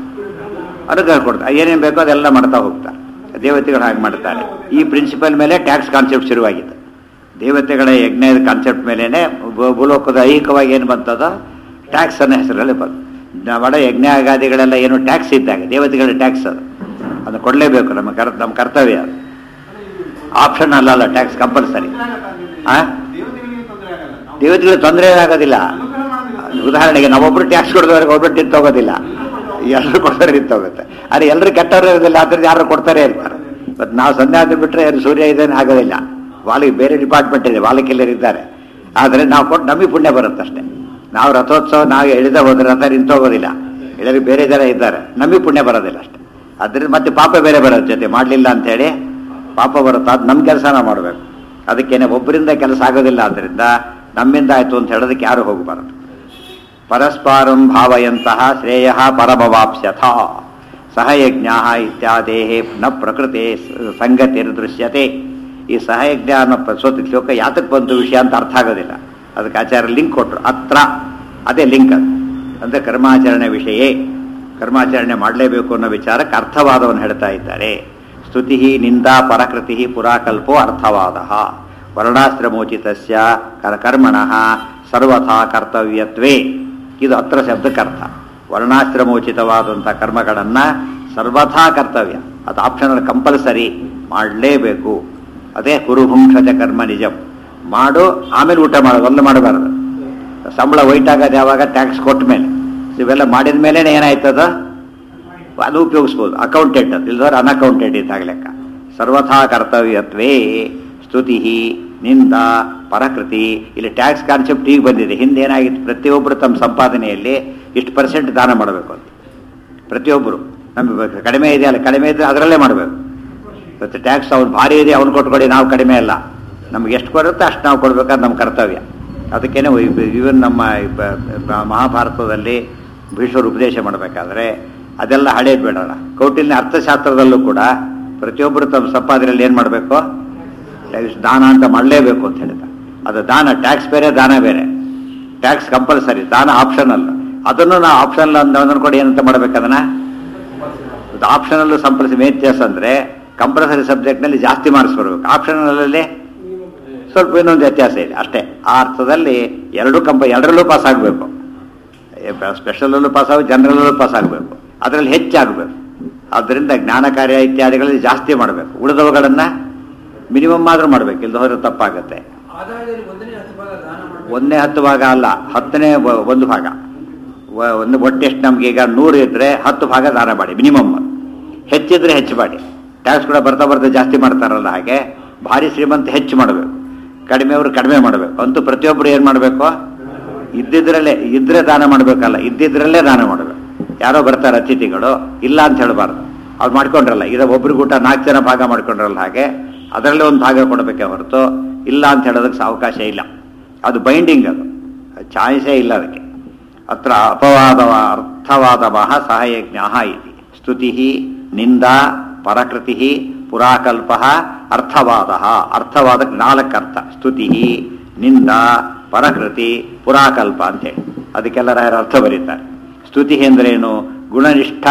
ಅನುಗ್ರಹ ಕೊಡ್ತಾರೆ ಏನೇನು ಬೇಕೋ ಅದೆಲ್ಲ ಮಾಡ್ತಾ ಹೋಗ್ತಾರೆ ದೇವತೆಗಳು ಹಾಗೆ ಮಾಡ್ತಾರೆ ಈ ಪ್ರಿನ್ಸಿಪಲ್ ಮೇಲೆ ಟ್ಯಾಕ್ಸ್ ಕಾನ್ಸೆಪ್ಟ್ ಶುರುವಾಗಿದೆ ದೇವತೆಗಳ ಯಜ್ಞದ ಕಾನ್ಸೆಪ್ಟ್ ಮೇಲೇನೆ ಭೂ- ಭೂಲೋಕದ ಐಹಿಕವಾಗಿ ಏನು ಬಂತದೋ ಟ್ಯಾಕ್ಸ್ ಅನ್ನೋ ಹೆಸರಲ್ಲಿ ಬಂತು ನಮ್ಮಡ ಯಜ್ಞ ಆಗಾದಿಗಳೆಲ್ಲ ಏನು ಟ್ಯಾಕ್ಸ್ ಇದ್ದಾಗ ದೇವತೆಗಳ ಟ್ಯಾಕ್ಸ್ ಅದು ಅದನ್ನು ಕೊಡಲೇಬೇಕು ನಮ್ಮ ಕರ್ ನಮ್ಮ ಕರ್ತವ್ಯ ಅದು ಆಪ್ಷನ್ ಅಲ್ಲ ಅಲ್ಲ ಟ್ಯಾಕ್ಸ್ ಕಂಪಲ್ಸರಿ ಆ ದೇವತೆಗಳಿಗೆ ತೊಂದರೆ ಆಗೋದಿಲ್ಲ ಉದಾಹರಣೆಗೆ ನಾವೊಬ್ರು ಟ್ಯಾಕ್ಸ್ ಕೊಡಿದವ್ರಿಗೆ ಒಬ್ಬರು ಟಿತ್ ಹೋಗೋದಿಲ್ಲ ಎಲ್ಲರೂ ಕೊಡ್ತಾರೆ ಟಿತ್ ಹೋಗುತ್ತೆ ಆದರೆ ಎಲ್ಲರೂ ಕೆಟ್ಟವರು ಇರೋದಿಲ್ಲ ಅದ್ರಲ್ಲಿ ಯಾರು ಕೊಡ್ತಾರೆ ಇರ್ತಾರೆ ಇವತ್ತು ನಾವು ಸಂಧ್ಯಾ ಆದ್ರೆ ಬಿಟ್ಟರೆ ಸೂರ್ಯ ಇದೇನು ಆಗೋದಿಲ್ಲ ವಾಲಿಗೆ ಬೇರೆ ಡಿಪಾರ್ಟ್ಮೆಂಟ್ ಇದೆ ವಾಲಕ್ಕೆಲ್ಲರು ಇದ್ದಾರೆ ಆದರೆ ನಾವು ಕೊಟ್ಟು ನಮಗೆ ಪುಣ್ಯ ಬರುತ್ತೆ ಅಷ್ಟೇ ನಾವು ರಥೋತ್ಸವ ನಾವು ಎಳೆದ ಹೋದ್ರೆ ರಥ ನಿಂತೋಗೋದಿಲ್ಲ ಎಳೆದು ಬೇರೆ ಜನ ಇದ್ದಾರೆ ನಮಗೆ ಪುಣ್ಯ ಬರೋದಿಲ್ಲ ಅಷ್ಟೇ ಅದರಿಂದ ಮತ್ತೆ ಪಾಪ ಬೇರೆ ಬರೋದು ಜೊತೆ ಮಾಡಲಿಲ್ಲ ಅಂತೇಳಿ ಪಾಪ ಬರುತ್ತೆ ಅದು ನಮ್ಮ ಕೆಲಸ ನಾವು ಮಾಡಬೇಕು ಅದಕ್ಕೇನೆ ಒಬ್ಬರಿಂದ ಕೆಲಸ ಆಗೋದಿಲ್ಲ ಆದ್ದರಿಂದ ನಮ್ಮಿಂದ ಆಯಿತು ಅಂತ ಹೇಳೋದಕ್ಕೆ ಯಾರು ಹೋಗಬಾರದು ಪರಸ್ಪರಂ ಭಾವಯಂತಹ ಶ್ರೇಯ ಪರಮವಾಪ್ಸ್ಯಥ ಸಹಯಜ್ಞ ಇತ್ಯಾದೇ ನ ಪ್ರಕೃತಿ ಸಂಗತಿರ್ದೃಶ್ಯತೆ ಈ ಸಹಯಜ್ಞ ಅನ್ನೋ ಪ್ರಸೋತಿ ಶ್ಲೋಕ ಯಾತಕ್ಕೆ ಬಂತು ವಿಷಯ ಅಂತ ಅರ್ಥ ಆಗೋದಿಲ್ಲ ಅದಕ್ಕೆ ಆಚಾರ್ಯ ಲಿಂಕ್ ಕೊಟ್ಟರು ಅತ್ರ ಅದೇ ಲಿಂಕ್ ಅದು ಅಂದರೆ ಕರ್ಮಾಚರಣೆ ವಿಷಯೇ ಕರ್ಮಾಚರಣೆ ಮಾಡಲೇಬೇಕು ಅನ್ನೋ ವಿಚಾರಕ್ಕೆ ಅರ್ಥವಾದವನ್ನು ಹೇಳ್ತಾ ಇದ್ದಾರೆ ಸ್ತುತಿ ನಿಂದಾ ಪರಕೃತಿ ಪುರಾಕಲ್ಪೋ ಅರ್ಥವಾದ ವರ್ಣಾಶ್ರಮೋಚಿತಸ್ಯ ಕರ್ಮಣ ಸರ್ವಥಾ ಕರ್ತವ್ಯತ್ವೇ ಇದು ಅತ್ರ ಶಬ್ದಕ್ಕರ್ಥ ವರ್ಣಾಶ್ರಮೋಚಿತವಾದಂಥ ಕರ್ಮಗಳನ್ನು ಸರ್ವಥಾ ಕರ್ತವ್ಯ ಅದು ಆಪ್ಷನಲ್ ಕಂಪಲ್ಸರಿ ಮಾಡಲೇಬೇಕು ಅದೇ ಕುರುಹುಂಕ್ಷಜ ಕರ್ಮ ನಿಜಂ ಮಾಡು ಆಮೇಲೆ ಊಟ ಮಾಡೋದು ಒಂದು ಮಾಡಬಾರ್ದು ಸಂಬಳ ವೈಟ್ ಆಗೋದು ಯಾವಾಗ ಟ್ಯಾಕ್ಸ್ ಕೊಟ್ಟ ಮೇಲೆ ಇವೆಲ್ಲ ಮಾಡಿದ ಮೇಲೆ ಏನಾಯ್ತದ ಅದು ಉಪಯೋಗಿಸ್ಬೋದು ಅಕೌಂಟೆಂಟ್ ಅದು ಇಲ್ದವ್ರು ಅನ್ಅಕೌಂಟೆಂಟ್ ಇದ್ದಾಗ ಲೆಕ್ಕ ಸರ್ವಥಾ ಕರ್ತವ್ಯತ್ವೇ ಸ್ತುತಿ ನಿಂದ ಪರಕೃತಿ ಇಲ್ಲಿ ಟ್ಯಾಕ್ಸ್ ಕಾನ್ಸೆಪ್ಟ್ ಈಗ ಬಂದಿದೆ ಹಿಂದೆ ಏನಾಗಿತ್ತು ಪ್ರತಿಯೊಬ್ಬರು ತಮ್ಮ ಸಂಪಾದನೆಯಲ್ಲಿ ಇಷ್ಟು ಪರ್ಸೆಂಟ್ ದಾನ ಮಾಡಬೇಕು ಅಂತ ಪ್ರತಿಯೊಬ್ಬರು ನಮಗೆ ಕಡಿಮೆ ಇದೆ ಅಲ್ಲ ಕಡಿಮೆ ಇದ್ರೆ ಅದರಲ್ಲೇ ಮಾಡಬೇಕು ಇವತ್ತು ಟ್ಯಾಕ್ಸ್ ಅವ್ನು ಭಾರಿ ಇದೆ ಅವ್ನು ಕೊಟ್ಕೊಡಿ ನಾವು ಕಡಿಮೆ ಅಲ್ಲ ನಮ್ಗೆ ಎಷ್ಟು ಕೊಡುತ್ತೆ ಅಷ್ಟು ನಾವು ಕೊಡ್ಬೇಕಾದ್ರೆ ನಮ್ಮ ಕರ್ತವ್ಯ ಅದಕ್ಕೇನೆ ಇವನ್ ನಮ್ಮ ಬ- ಬ- ಮಹಾಭಾರತದಲ್ಲಿ ಭೀಷ್ಮರು ಉಪದೇಶ ಮಾಡಬೇಕಾದ್ರೆ ಅದೆಲ್ಲ ಹಳೇದು ಬೇಡಲ್ಲ ಕೌಟಿಲ್ಯ ಅರ್ಥಶಾಸ್ತ್ರದಲ್ಲೂ ಕೂಡ ಪ್ರತಿಯೊಬ್ಬರು ತಮ್ಮ ಸಂಪಾದನೆಯಲ್ಲಿ ಏನು ಮಾಡಬೇಕು ದಾನ ಅಂತ ಮಾಡಲೇಬೇಕು ಅಂತ ಹೇಳಿದ ಅದು ದಾನ ಟ್ಯಾಕ್ಸ್ ಬೇರೆ ದಾನ ಬೇರೆ ಟ್ಯಾಕ್ಸ್ ಕಂಪಲ್ಸರಿ ದಾನ ಆಪ್ಷನಲ್ ಅದನ್ನು ನಾವು ಆಪ್ಷನಲ್ ಅಂತ ಕೂಡ ಏನಂತ ಮಾಡ್ಬೇಕು ಅದನ್ನ ಆಪ್ಷನಲ್ ಸಂಪಲ್ಸರಿ ವ್ಯತ್ಯಾಸ ಅಂದ್ರೆ ಕಂಪಲ್ಸರಿ ಸಬ್ಜೆಕ್ಟ್ನಲ್ಲಿ ಜಾಸ್ತಿ ಮಾರ್ಕ್ಸ್ ಬರಬೇಕು ಆಪ್ಷನಲ್ಲಲ್ಲಿ ಸ್ವಲ್ಪ ಇನ್ನೊಂದು ವ್ಯತ್ಯಾಸ ಇದೆ ಅಷ್ಟೇ ಆ ಅರ್ಥದಲ್ಲಿ ಎರಡು ಕಂಪ ಎರಡರಲ್ಲೂ ಪಾಸ್ ಆಗಬೇಕು ಸ್ಪೆಷಲಲ್ಲೂ ಪಾಸ್ ಆಗಬೇಕು ಜನರಲ್ಲೂ ಪಾಸ್ ಆಗಬೇಕು ಅದರಲ್ಲಿ ಹೆಚ್ಚಾಗಬೇಕು ಆದ್ದರಿಂದ ಜ್ಞಾನ ಕಾರ್ಯ ಇತ್ಯಾದಿಗಳಲ್ಲಿ ಜಾಸ್ತಿ ಮಾಡಬೇಕು ಉಳಿದವುಗಳನ್ನು ಮಿನಿಮಮ್ ಆದರೂ ಮಾಡಬೇಕು ಇಲ್ಲದ ಹೋದ್ರೆ ತಪ್ಪಾಗುತ್ತೆ ಆದಾಯದಲ್ಲಿ ಒಂದನೇ ಹತ್ತು ಭಾಗ ದಾನ ಮಾಡಬೇಕು ಒಂದನೇ ಹತ್ತು ಭಾಗ ಅಲ್ಲ ಹತ್ತನೇ ಒ- ಒಂದು ಭಾಗ ವ- ಒಂದು ಒಟ್ಟೆಷ್ಟು ನಮ್ಗೆ ಈಗ ನೂರು ಇದ್ರೆ ಹತ್ತು ಭಾಗ ದಾನ ಮಾಡಿ ಮಿನಿಮಮ್ ಹೆಚ್ಚಿದ್ರೆ ಹೆಚ್ಚು ಮಾಡಿ ಟ್ಯಾಕ್ಸ್ ಕೂಡ ಬರ್ತಾ ಬರ್ತಾ ಜಾಸ್ತಿ ಮಾಡ್ತಾರಲ್ಲ ಹಾಗೆ ಭಾರಿ ಶ್ರೀಮಂತ ಹೆಚ್ಚು ಮಾಡಬೇಕು ಕಡಿಮೆಯವರು ಕಡಿಮೆ ಮಾಡಬೇಕು ಅಂತೂ ಪ್ರತಿಯೊಬ್ಬರು ಏನು ಮಾಡಬೇಕು ಇದ್ದಿದ್ರಲ್ಲೇ ಇದ್ರೆ ದಾನ ಮಾಡಬೇಕಲ್ಲ ಇದ್ದಿದ್ರಲ್ಲೇ ದಾನ ಮಾಡಬೇಕು ಯಾರೋ ಬರ್ತಾರೆ ಅತಿಥಿಗಳು ಇಲ್ಲ ಅಂತ ಹೇಳಬಾರ್ದು ಅವ್ರು ಮಾಡ್ಕೊಂಡ್ರಲ್ಲ ಇದು ಒಬ್ರಿಗೆ ಊಟ ನಾಲ್ಕು ಜನ ಭಾಗ ಮಾಡ್ಕೊಂಡ್ರಲ್ಲ ಹಾಗೆ ಅದರಲ್ಲೇ ಒಂದು ಭಾಗ ಕೊಡಬೇಕೆ ಹೊರತು ಇಲ್ಲ ಅಂತ ಹೇಳೋದಕ್ಕೆ ಅವಕಾಶ ಇಲ್ಲ ಅದು ಬೈಂಡಿಂಗ್ ಅದು ಚಾಯ್ಸೇ ಇಲ್ಲ ಅದಕ್ಕೆ ಅತ್ರ ಅಪವಾದ ಅರ್ಥವಾದವಃ ಸಹಯಜ್ಞ ಇತಿ ಸ್ತುತಿ ನಿಂದಾ ಪರಕೃತಿ ಪುರಾಕಲ್ಪ ಅರ್ಥವಾದ ಅರ್ಥವಾದಕ್ಕೆ ನಾಲ್ಕು ಅರ್ಥ ಸ್ತುತಿ ನಿಂದಾ ಪರಕೃತಿ ಪುರಾಕಲ್ಪ ಅಂತೇಳಿ ಅದಕ್ಕೆಲ್ಲ ರಾಯರ ಅರ್ಥ ಬರೀತಾರೆ ಸ್ತುತಿ ಎಂದ್ರೇನು ಗುಣನಿಷ್ಠ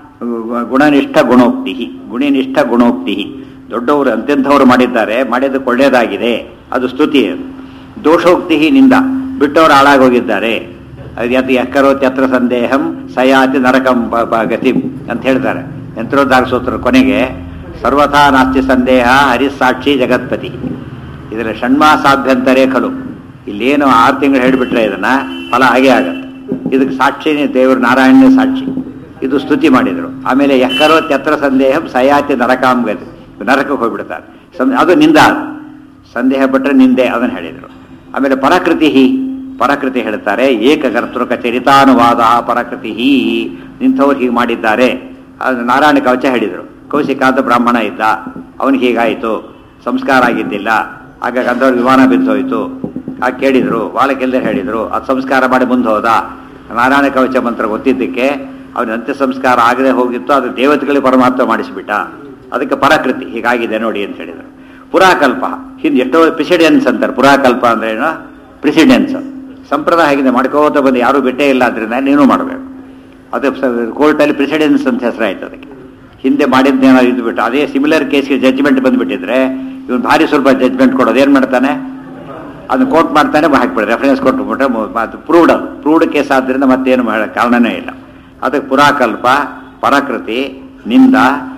ಗುಣನಿಷ್ಠ ಗುಣೋಕ್ತಿ ಗುಣಿನಿಷ್ಠ ಗುಣೋಕ್ತಿ ದೊಡ್ಡವರು ಅಂತ್ಯಂಥವ್ರು ಮಾಡಿದ್ದಾರೆ ಮಾಡಿದ್ದಕ್ಕೆ ಒಳ್ಳೆಯದಾಗಿದೆ ಅದು ಸ್ತುತಿ ಅದು ದೋಷೋಕ್ತಿ ನಿಂದ ಬಿಟ್ಟವರು ಹಾಳಾಗೋಗಿದ್ದಾರೆ ಅದು ಯತ್ ಯಕ್ಕರೋತ್ ಯತ್ರ ಸಂದೇಹಂ ಸಯಾತಿ ನರಕಂ ಬ- ಬ- ಗತಿಂ ಅಂತ ಹೇಳ್ತಾರೆ ಯಂತ್ರೋದ್ಧಾರ ಸೂತ್ರ ಕೊನೆಗೆ ಸರ್ವಥಾ ನಾಸ್ತಿ ಸಂದೇಹ ಹರಿಸಾಕ್ಷಿ ಜಗತ್ಪತಿ ಇದರ ಷಣ್ಮಾಸಾಭ್ಯಂತರೇ ಖಲು ಇಲ್ಲೇನು ಆರು ತಿಂಗಳು ಹೇಳಿಬಿಟ್ರೆ ಇದನ್ನ ಫಲ ಹಾಗೆ ಆಗತ್ತೆ ಇದಕ್ಕೆ ಸಾಕ್ಷಿನೇ ದೇವರು ನಾರಾಯಣನೇ ಸಾಕ್ಷಿ ಇದು ಸ್ತುತಿ ಮಾಡಿದರು ಆಮೇಲೆ ಯಕ್ಕರೋತ್ ಯತ್ರ ಸಂದೇಹಂ ಸಯಾತಿ ನರಕಾಂ ಗತಿ ನರಕಕ್ಕೆ ಹೋಗ್ಬಿಡ್ತಾರೆ ಸಂ- ಅದು ನಿಂದ ಅದು. ಸಂದೇಹ ಪಟ್ಟರೆ ನಿಂದೆ ಅದನ್ನು ಹೇಳಿದರು ಆಮೇಲೆ ಪರಕೃತಿ ಪರಕೃತಿ ಹೇಳ್ತಾರೆ ಏಕಕರ್ತೃಕ ಚರಿತಾನುವಾದ ಪರಕೃತಿ ನಿಂಥವ್ರು ಹೀಗೆ ಮಾಡಿದ್ದಾರೆ ಅದು ನಾರಾಯಣ ಕವಚ ಹೇಳಿದರು ಕೌಶಿಕಾಂತ ಬ್ರಾಹ್ಮಣ ಇದ್ದ ಅವನಿಗೆ ಹೀಗಾಯಿತು ಸಂಸ್ಕಾರ ಆಗಿದ್ದಿಲ್ಲ ಆಗ ಗಂಧರ್ವ ವಿಮಾನ ಬಿದ್ದೋಯ್ತು ಆಗ ಕೇಳಿದರು ವಾಲಕ್ಕೆಲ್ಲೇ ಹೇಳಿದರು ಅದು ಸಂಸ್ಕಾರ ಮಾಡಿ ಮುಂದೆ ಹೋದ ನಾರಾಯಣ ಕವಚ ಮಂತ್ರ ಗೊತ್ತಿದ್ದಕ್ಕೆ ಅವನ ಅಂತ್ಯ ಸಂಸ್ಕಾರ ಆಗದೆ ಹೋಗಿತ್ತು ಅದು ದೇವತೆಗಳಿಗೆ ಪರಮಾತ್ಮ ಮಾಡಿಸಿಬಿಟ್ಟ ಅದಕ್ಕೆ ಪರಾಕೃತಿ ಹೀಗಾಗಿದೆ ನೋಡಿ ಅಂತ ಹೇಳಿದರು ಪುರಾಕಲ್ಪ ಹಿಂದೆ ಎಷ್ಟೋ ಪ್ರಿಸಿಡೆನ್ಸ್ ಅಂತಾರೆ ಪುರಾಕಲ್ಪ ಅಂದ್ರೆ ಏನು ಪ್ರಿಸಿಡೆನ್ಸ್ ಸಂಪ್ರದಾಯ ಹೇಗಿದೆ ಮಾಡ್ಕೋತ ಬಂದು ಯಾರೂ ಬಿಟ್ಟೇ ಇಲ್ಲ ಅದರಿಂದ ನೀನು ಮಾಡಬೇಕು ಅದು ಕೋರ್ಟಲ್ಲಿ ಪ್ರಿಸಿಡೆನ್ಸ್ ಅಂತ ಹೆಸರಾಯ್ತು ಅದಕ್ಕೆ ಹಿಂದೆ ಮಾಡಿದ್ದೇನೋ ಇದು ಬಿಟ್ಟು ಅದೇ ಸಿಮಿಲರ್ ಕೇಸ್ಗೆ ಜಡ್ಜ್ಮೆಂಟ್ ಬಂದುಬಿಟ್ಟಿದ್ರೆ ಇವನು ಭಾರಿ ಸ್ವಲ್ಪ ಜಡ್ಜ್ಮೆಂಟ್ ಕೊಡೋದು ಏನು ಮಾಡ್ತಾನೆ ಅದನ್ನ ಕೋರ್ಟ್ ಮಾಡ್ತಾನೆ ಹಾಕ್ಬಿಡ್ರೆ ರೆಫರೆನ್ಸ್ ಕೊಟ್ಟುಬಿಟ್ರೆ ಅದು ಪ್ರೂವ್ಡ್ ಅದು ಪ್ರೂವ್ಡ್ ಕೇಸ್ ಆದ್ದರಿಂದ ಮತ್ತೇನು ಮಾಡ ಕಾರಣನೇ ಇಲ್ಲ ಅದಕ್ಕೆ ಪುರಾಕಲ್ಪ ಪರಾಕೃತಿ ನಿಂದ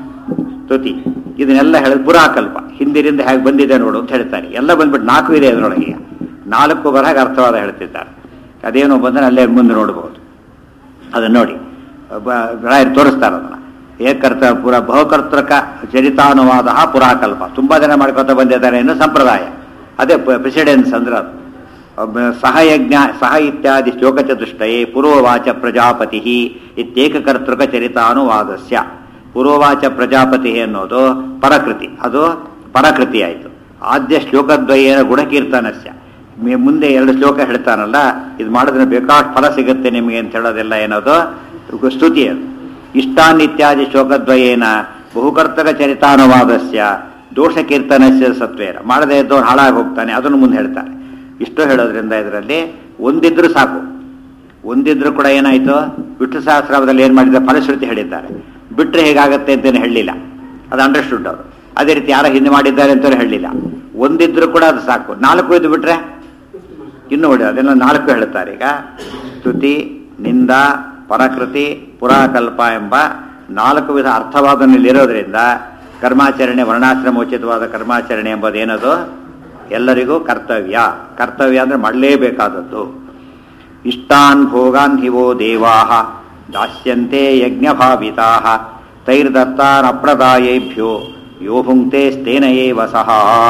ಸ್ತುತಿ ಇದನ್ನೆಲ್ಲ ಹೇಳಿದ್ ಪುರಾಕಲ್ಪ ಹಿಂದಿನಿಂದ ಹೇಗೆ ಬಂದಿದೆ ನೋಡು ಅಂತ ಹೇಳ್ತಾರೆ ಎಲ್ಲ ಬಂದ್ಬಿಟ್ಟು ನಾಲ್ಕು ಇದೆ ಅದರೊಳಗೆ ನಾಲ್ಕು ಬರಹ ಅರ್ಥವಾದ ಹೇಳ್ತಿದ್ದಾರೆ ಅದೇನು ಬಂದರೆ ಅಲ್ಲೇ ಮುಂದೆ ನೋಡ್ಬೋದು ಅದನ್ನು ನೋಡಿ ಬ- ರಾಯರು ತೋರಿಸ್ತಾರೆ ಅದನ್ನು ಏಕರ್ತ ಪುರ ಬಹುಕರ್ತೃಕ ಚರಿತಾನುವಾದ ಪುರಾಕಲ್ಪ ತುಂಬ ಜನ ಮಾಡ್ಕೊತ ಬಂದಿದ್ದಾರೆ ಅನ್ನೋ ಸಂಪ್ರದಾಯ ಅದೇ ಪ್ರೆಸಿಡೆನ್ಸ್ ಅಂದ್ರೆ ಅದು ಒಬ್ಬ ಸಹಯಜ್ಞ ಸಹ ಇತ್ಯಾದಿ ಶ್ಲೋಕಚತುಷ್ಟಯೇ ಪೂರ್ವವಾಚ ಪ್ರಜಾಪತಿ ಇತ್ಯೇಕಕರ್ತೃಕ ಚರಿತಾನುವಾದಸ್ಯ ಪೂರ್ವವಾಚ ಪ್ರಜಾಪತಿ ಅನ್ನೋದು ಪರಕೃತಿ ಅದು ಪರಕೃತಿ ಆಯಿತು ಆದ್ಯ ಶ್ಲೋಕದ್ವಯೇನ ಗುಣಕೀರ್ತನಸ್ಯ ಮೆ- ಮುಂದೆ ಎರಡು ಶ್ಲೋಕ ಹೇಳ್ತಾನಲ್ಲ ಇದು ಮಾಡಿದ್ರೆ ಬೇಕಾಷ್ಟು ಫಲ ಸಿಗುತ್ತೆ ನಿಮಗೆ ಅಂತ ಹೇಳೋದೆಲ್ಲ ಏನದು ಸ್ತುತಿ ಅದು ಇಷ್ಟಾನಿತ್ಯಾದಿ ಶ್ಲೋಕದ್ವಯೇನ ಬಹುಕರ್ತಕ ಚರಿತಾನುವಾದಸ್ಯ ದೋಷ ಕೀರ್ತನಸ್ಯ ಸತ್ವೇನ ಮಾಡದೇ ಇದ್ದವ್ರು ಹಾಳಾಗಿ ಹೋಗ್ತಾನೆ ಅದನ್ನು ಮುಂದೆ ಹೇಳ್ತಾರೆ ಇಷ್ಟು ಹೇಳೋದ್ರಿಂದ ಇದರಲ್ಲಿ ಒಂದಿದ್ರು ಸಾಕು ಒಂದಿದ್ರು ಕೂಡ ಏನಾಯಿತು ವಿಷ್ಣು ಸಹಸ್ರಾವದಲ್ಲಿ ಏನು ಮಾಡಿದ ಫಲಶ್ರುತಿ ಹೇಳಿದ್ದಾರೆ ಬಿಟ್ಟರೆ ಹೇಗಾಗತ್ತೆ ಅಂತೇನು ಹೇಳಲಿಲ್ಲ ಅದು ಅಂಡರ್ಸ್ಟುಡ್ ಅವರು ಅದೇ ರೀತಿ ಯಾರ ಹಿಂದೆ ಮಾಡಿದ್ದಾರೆ ಅಂತಲೂ ಹೇಳಲಿಲ್ಲ ಒಂದಿದ್ರು ಕೂಡ ಅದು ಸಾಕು ನಾಲ್ಕು ಇದು ಬಿಟ್ರೆ ಇನ್ನು ನೋಡಿ ಅದೆಲ್ಲ ನಾಲ್ಕು ಹೇಳ್ತಾರೆ ಈಗ ಸ್ತುತಿ ನಿಂದ ಪರಕೃತಿ ಪುರಾಕಲ್ಪ ಎಂಬ ನಾಲ್ಕು ವಿಧ ಅರ್ಥವಾದನಲ್ಲಿರೋದ್ರಿಂದ ಕರ್ಮಾಚರಣೆ ವರ್ಣಾಶ್ರಮೋಚಿತವಾದ ಕರ್ಮಾಚರಣೆ ಎಂಬುದೇನದು ಎಲ್ಲರಿಗೂ ಕರ್ತವ್ಯ ಕರ್ತವ್ಯ ಅಂದರೆ ಮಾಡಲೇಬೇಕಾದದ್ದು ಇಷ್ಟಾನ್ ಭೋಗಾನ್ ಹಿವೋ ದೇವಾ ದಾಸ್ಯಂತೆ ಯಜ್ಞಭಾವಿತಾ ತೈರ್ದತ್ತಾನ್ ಅಪ್ರದಾಯೇಭ್ಯೋ ಯೋ ಭುಂಕ್ತೆ ಸ್ಥೇನ ಏವ ಸಹ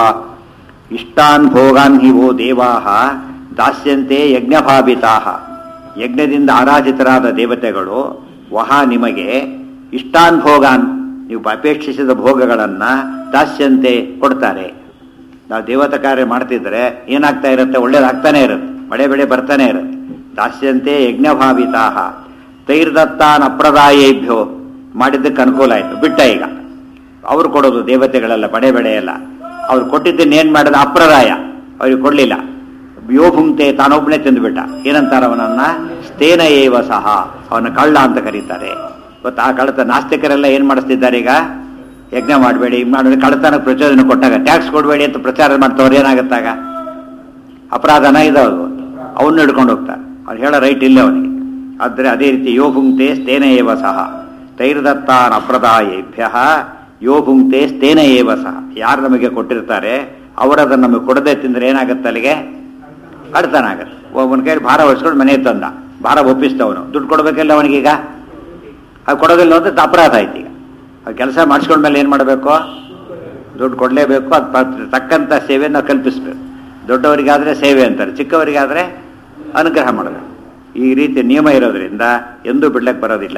ಇಷ್ಟಾನ್ ಭೋಗಾನ್ ಹಿವೋ ದೇವಾ ದಾಸ್ಯಂತೆ ಯಜ್ಞಭಾವಿತಾ ಯಜ್ಞದಿಂದ ಆರಾಧಿತರಾದ ದೇವತೆಗಳು ವಹ ನಿಮಗೆ ಇಷ್ಟಾನ್ ಭೋಗಾನ್ ನೀವು ಅಪೇಕ್ಷಿಸಿದ ಭೋಗಗಳನ್ನು ದಾಸ್ಯಂತೆ ಕೊಡ್ತಾರೆ ನಾವು ದೇವತಾ ಕಾರ್ಯ ಮಾಡ್ತಿದ್ರೆ ಏನಾಗ್ತಾ ಇರುತ್ತೆ ಒಳ್ಳೇದಾಗ್ತಾನೆ ಇರುತ್ತೆ ಮಳೆ ಬೆಳೆ ಬರ್ತಾನೆ ಇರುತ್ತೆ ದಾಸ್ಯಂತೆ ಯಜ್ಞಭಾವಿತಾ ತೈರ್ದತ್ತಾನ್ ಅಪ್ರದಾಯೇಭ್ಯೋ ಮಾಡಿದ್ದಕ್ಕೆ ಅನುಕೂಲ ಆಯಿತು ಬಿಟ್ಟ ಈಗ ಅವ್ರು ಕೊಡೋದು ದೇವತೆಗಳೆಲ್ಲ ಬಡೆ ಬೆಳೆ ಎಲ್ಲ ಅವ್ರು ಕೊಟ್ಟಿದ್ದನ್ನ ಏನ್ ಮಾಡಿದ ಅಪ್ರದಾಯ ಅವ್ರಿಗೆ ಕೊಡ್ಲಿಲ್ಲ ಯೋಭುಂಕ್ತೆ ತಾನೊಬ್ಬನೇ ತಿಂದುಬಿಟ್ಟ ಏನಂತಾರ ಅವನನ್ನ ಸ್ಥೇನ ಏವ ಸಹ ಅವನ ಕಳ್ಳ ಅಂತ ಕರೀತಾರೆ ಇವತ್ತು ಆ ಕಳ್ಳತ ನಾಸ್ತಿಕರೆಲ್ಲ ಏನ್ ಮಾಡಿಸ್ತಿದ್ದಾರೆ ಈಗ ಯಜ್ಞ ಮಾಡಬೇಡಿ ಮಾಡಿದ್ರೆ ಕಳ್ಳತನಕ್ಕೆ ಪ್ರಚೋದನೆ ಕೊಟ್ಟಾಗ ಟ್ಯಾಕ್ಸ್ ಕೊಡಬೇಡಿ ಅಂತ ಪ್ರಚಾರ ಮಾಡ್ತವ್ರು ಏನಾಗುತ್ತಾಗ ಅಪರಾಧನ ಇದಾವು ಅವನ್ನ ಹಿಡ್ಕೊಂಡು ಹೋಗ್ತಾರೆ ಅವ್ನು ಹೇಳೋ ರೈಟ್ ಇಲ್ಲ ಅವನಿಗೆ ಆದರೆ ಅದೇ ರೀತಿ ಯೋ ಭುಂಕ್ತೆ ಸ್ಥೇನ ಏವ ಸಹ ತೈರ್ದತ್ತಾನ್ ಅಪ್ರದಾಯೇಭ್ಯ ಯೋ ಭುಂಕ್ತೆ ಸ್ಥೇನ ಏವ ಸಹ ಯಾರು ನಮಗೆ ಕೊಟ್ಟಿರ್ತಾರೆ ಅವರದನ್ನು ನಮಗೆ ಕೊಡದೆ ತಿಂದ್ರೆ ಏನಾಗುತ್ತೆ ಅಲ್ಲಿಗೆ ಕಡ್ತನ ಆಗತ್ತೆ ಒಬ್ಬನ ಕೈಲಿ ಭಾರ ಹೊರಿಸ್ಕೊಂಡು ಮನೆ ತಂದ ಭಾರ ಒಪ್ಪಿಸ್ತವನು ದುಡ್ಡು ಕೊಡಬೇಕಲ್ಲ ಅವನಿಗೀಗ ಅದು ಕೊಡೋದಿಲ್ಲ ಅಂತ ಅಪರಾಧ ಆಯ್ತು ಈಗ ಆ ಕೆಲಸ ಮಾಡಿಸ್ಕೊಂಡ್ಮೇಲೆ ಏನು ಮಾಡಬೇಕು ದುಡ್ಡು ಕೊಡಲೇಬೇಕು ಅದು ತಕ್ಕಂಥ ಸೇವೆಯನ್ನು ನಾವು ಕಲ್ಪಿಸ್ಬೇಕು ದೊಡ್ಡವರಿಗಾದರೆ ಸೇವೆ ಅಂತಾರೆ ಚಿಕ್ಕವರಿಗಾದರೆ ಅನುಗ್ರಹ ಮಾಡಬೇಕು ಈ ರೀತಿ ನಿಯಮ ಇರೋದ್ರಿಂದ ಎಂದೂ ಬಿಡ್ಲಕ್ಕೆ ಬರೋದಿಲ್ಲ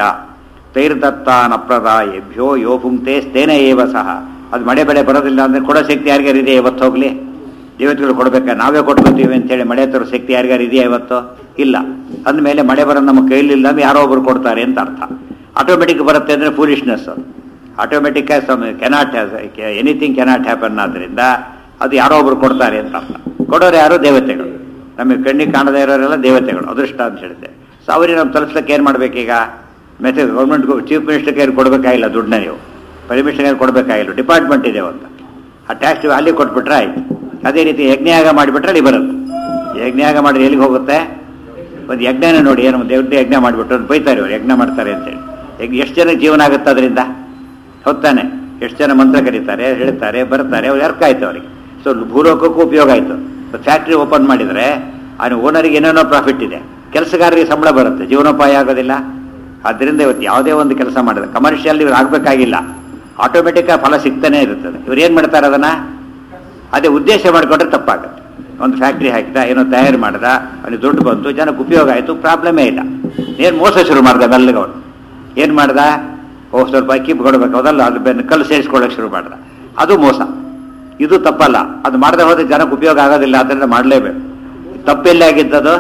ತೈರ್ದತ್ತಾನಪ್ರದಾಯೇಭ್ಯೋ ಯೋ ಪುಂಕ್ತೆ ಸ್ಥೇನ ಏವ ಸಹ ಅದು ಮಳೆ ಬೆಳೆ ಬರೋದಿಲ್ಲ ಅಂದರೆ ಕೊಡೋ ಶಕ್ತಿ ಯಾರಿಗಾರಿದೆ ಇವತ್ತು ಹೋಗಲಿ ದೇವತೆಗಳು ಕೊಡಬೇಕಾ ನಾವೇ ಕೊಟ್ಕೋತೀವಿ ಅಂತೇಳಿ ಮಳೆ ತರೋ ಶಕ್ತಿ ಯಾರಿಗಾರು ಇದೆಯಾ ಇವತ್ತು ಇಲ್ಲ ಅಂದಮೇಲೆ ಮಳೆ ಬರೋದು ನಮ್ಮ ಕೈಲಿಲ್ಲ ಅಂದ್ರೆ ಯಾರೋ ಒಬ್ರು ಕೊಡ್ತಾರೆ ಅಂತ ಅರ್ಥ ಆಟೋಮೆಟಿಕ್ ಬರುತ್ತೆ ಅಂದರೆ foolishness automatic cannot anything cannot happen ಆದ್ದರಿಂದ ಅದು ಯಾರೋ ಒಬ್ರು ಕೊಡ್ತಾರೆ ಅಂತ ಅರ್ಥ ಕೊಡೋರು ಯಾರು ದೇವತೆಗಳು ನಮಗೆ ಕಣ್ಣಿಗೆ ಕಾಣದೇ ಇರೋರೆಲ್ಲ ದೇವತೆಗಳು ಅದೃಷ್ಟ ಅಂತ ಹೇಳಿದೆ ಸೊ ಅವ್ರಿಗೆ ನಾವು ತಲುಪಿಸ್ಲಿಕ್ಕೆ ಏನು ಮಾಡಬೇಕೀಗ ಮೆಸೇಜ್ ಗೌರ್ಮೆಂಟ್ ಚೀಫ್ ಮಿನಿಸ್ಟರ್ ಕೈಲಿ ಕೊಡಬೇಕಾಗಿಲ್ಲ ದುಡ್ಡನ್ನ ನೀವು ಪ್ರೈಮ್ ಮಿನಿಸ್ಟರ್ ಕೈಲಿ ಕೊಡಬೇಕಾಗಿಲ್ಲ ಡಿಪಾರ್ಟ್ಮೆಂಟ್ ಇದೆ ಒಂದು ಆ ಟ್ಯಾಕ್ಸ್ ಅಲ್ಲಿ ಕೊಟ್ಬಿಟ್ರೆ ಆಯ್ತು ಅದೇ ರೀತಿ ಯಜ್ಞಯಾಗ ಮಾಡಿಬಿಟ್ರೆ ಅಲ್ಲಿ ಬರುತ್ತೆ ಯಜ್ಞಯಾಗ ಮಾಡಿದ್ರೆ ಎಲ್ಲಿಗೆ ಹೋಗುತ್ತೆ ಒಂದು ಯಜ್ಞನೇ ನೋಡಿ ಏನು ದೊಡ್ಡ ಯಜ್ಞ ಮಾಡಿಬಿಟ್ಟು ಒಂದು ಬೈತಾರೆ ಇವ್ರು ಯಜ್ಞ ಮಾಡ್ತಾರೆ ಅಂತೇಳಿ ಯಜ್ಞ ಎಷ್ಟು ಜನ ಜೀವನ ಆಗುತ್ತೆ ಅದರಿಂದ ಹೊತ್ತಾನೆ ಎಷ್ಟು ಜನ ಮಂತ್ರ ಕರೀತಾರೆ ಹೇಳ್ತಾರೆ ಬರ್ತಾರೆ ಅವ್ರು ಅರ್ಕ ಆಯ್ತು ಅವರಿಗೆ ಸೊ ಭೂಲೋಕಕ್ಕೂ ಉಪಯೋಗ ಆಯಿತು ಫ್ಯಾಕ್ಟ್ರಿ ಓಪನ್ ಮಾಡಿದರೆ ಅವನು ಓನರಿಗೆ ಏನೇನೋ ಪ್ರಾಫಿಟ್ ಇದೆ ಕೆಲಸಗಾರರಿಗೆ ಸಂಬಳ ಬರುತ್ತೆ ಜೀವನೋಪಾಯ ಆಗೋದಿಲ್ಲ ಆದ್ದರಿಂದ ಇವತ್ತು ಯಾವುದೇ ಒಂದು ಕೆಲಸ ಮಾಡಿದ್ರೆ ಕಮರ್ಷಿಯಲ್ ಇವ್ರು ಆಗಬೇಕಾಗಿಲ್ಲ ಆಟೋಮೆಟಿಕ್ ಫಲ ಸಿಗ್ತಾನೆ ಇರುತ್ತದೆ ಇವ್ರು ಏನು ಮಾಡ್ತಾರೆ ಅದನ್ನು ಅದೇ ಉದ್ದೇಶ ಮಾಡಿಕೊಂಡ್ರೆ ತಪ್ಪಾಗುತ್ತೆ ಒಂದು ಫ್ಯಾಕ್ಟ್ರಿ ಹಾಕಿದ ಏನೋ ತಯಾರು ಮಾಡ್ದ ಅವನಿಗೆ ದುಡ್ಡು ಬಂತು ಜನಕ್ಕೆ ಉಪಯೋಗ ಆಯಿತು ಪ್ರಾಬ್ಲಮೇ ಇಲ್ಲ ಏನು ಮೋಸ ಶುರು ಮಾಡ್ದ ಮೆಲ್ಲಗೆ ಅವನು ಏನು ಮಾಡ್ದ ಓ ಸ್ವಲ್ಪ ಅಕ್ಕಿ ಕೊಡ್ಬೇಕು ಅದಲ್ಲ ಅದು ಬೆನ್ನು ಕಲ್ಲು ಸೇರಿಸ್ಕೊಳ್ಳೋಕೆ ಶುರು ಮಾಡ್ದ ಅದು ಮೋಸ ಇದು ತಪ್ಪಲ್ಲ ಅದು ಮಾಡದೆ ಹೋದ್ರೆ ಜನಕ್ಕೆ ಉಪಯೋಗ ಆಗೋದಿಲ್ಲ ಅದರಿಂದ ಮಾಡಲೇಬೇಕು ತಪ್ಪೆಲ್ಲಿ ಆಗಿದ್ದದು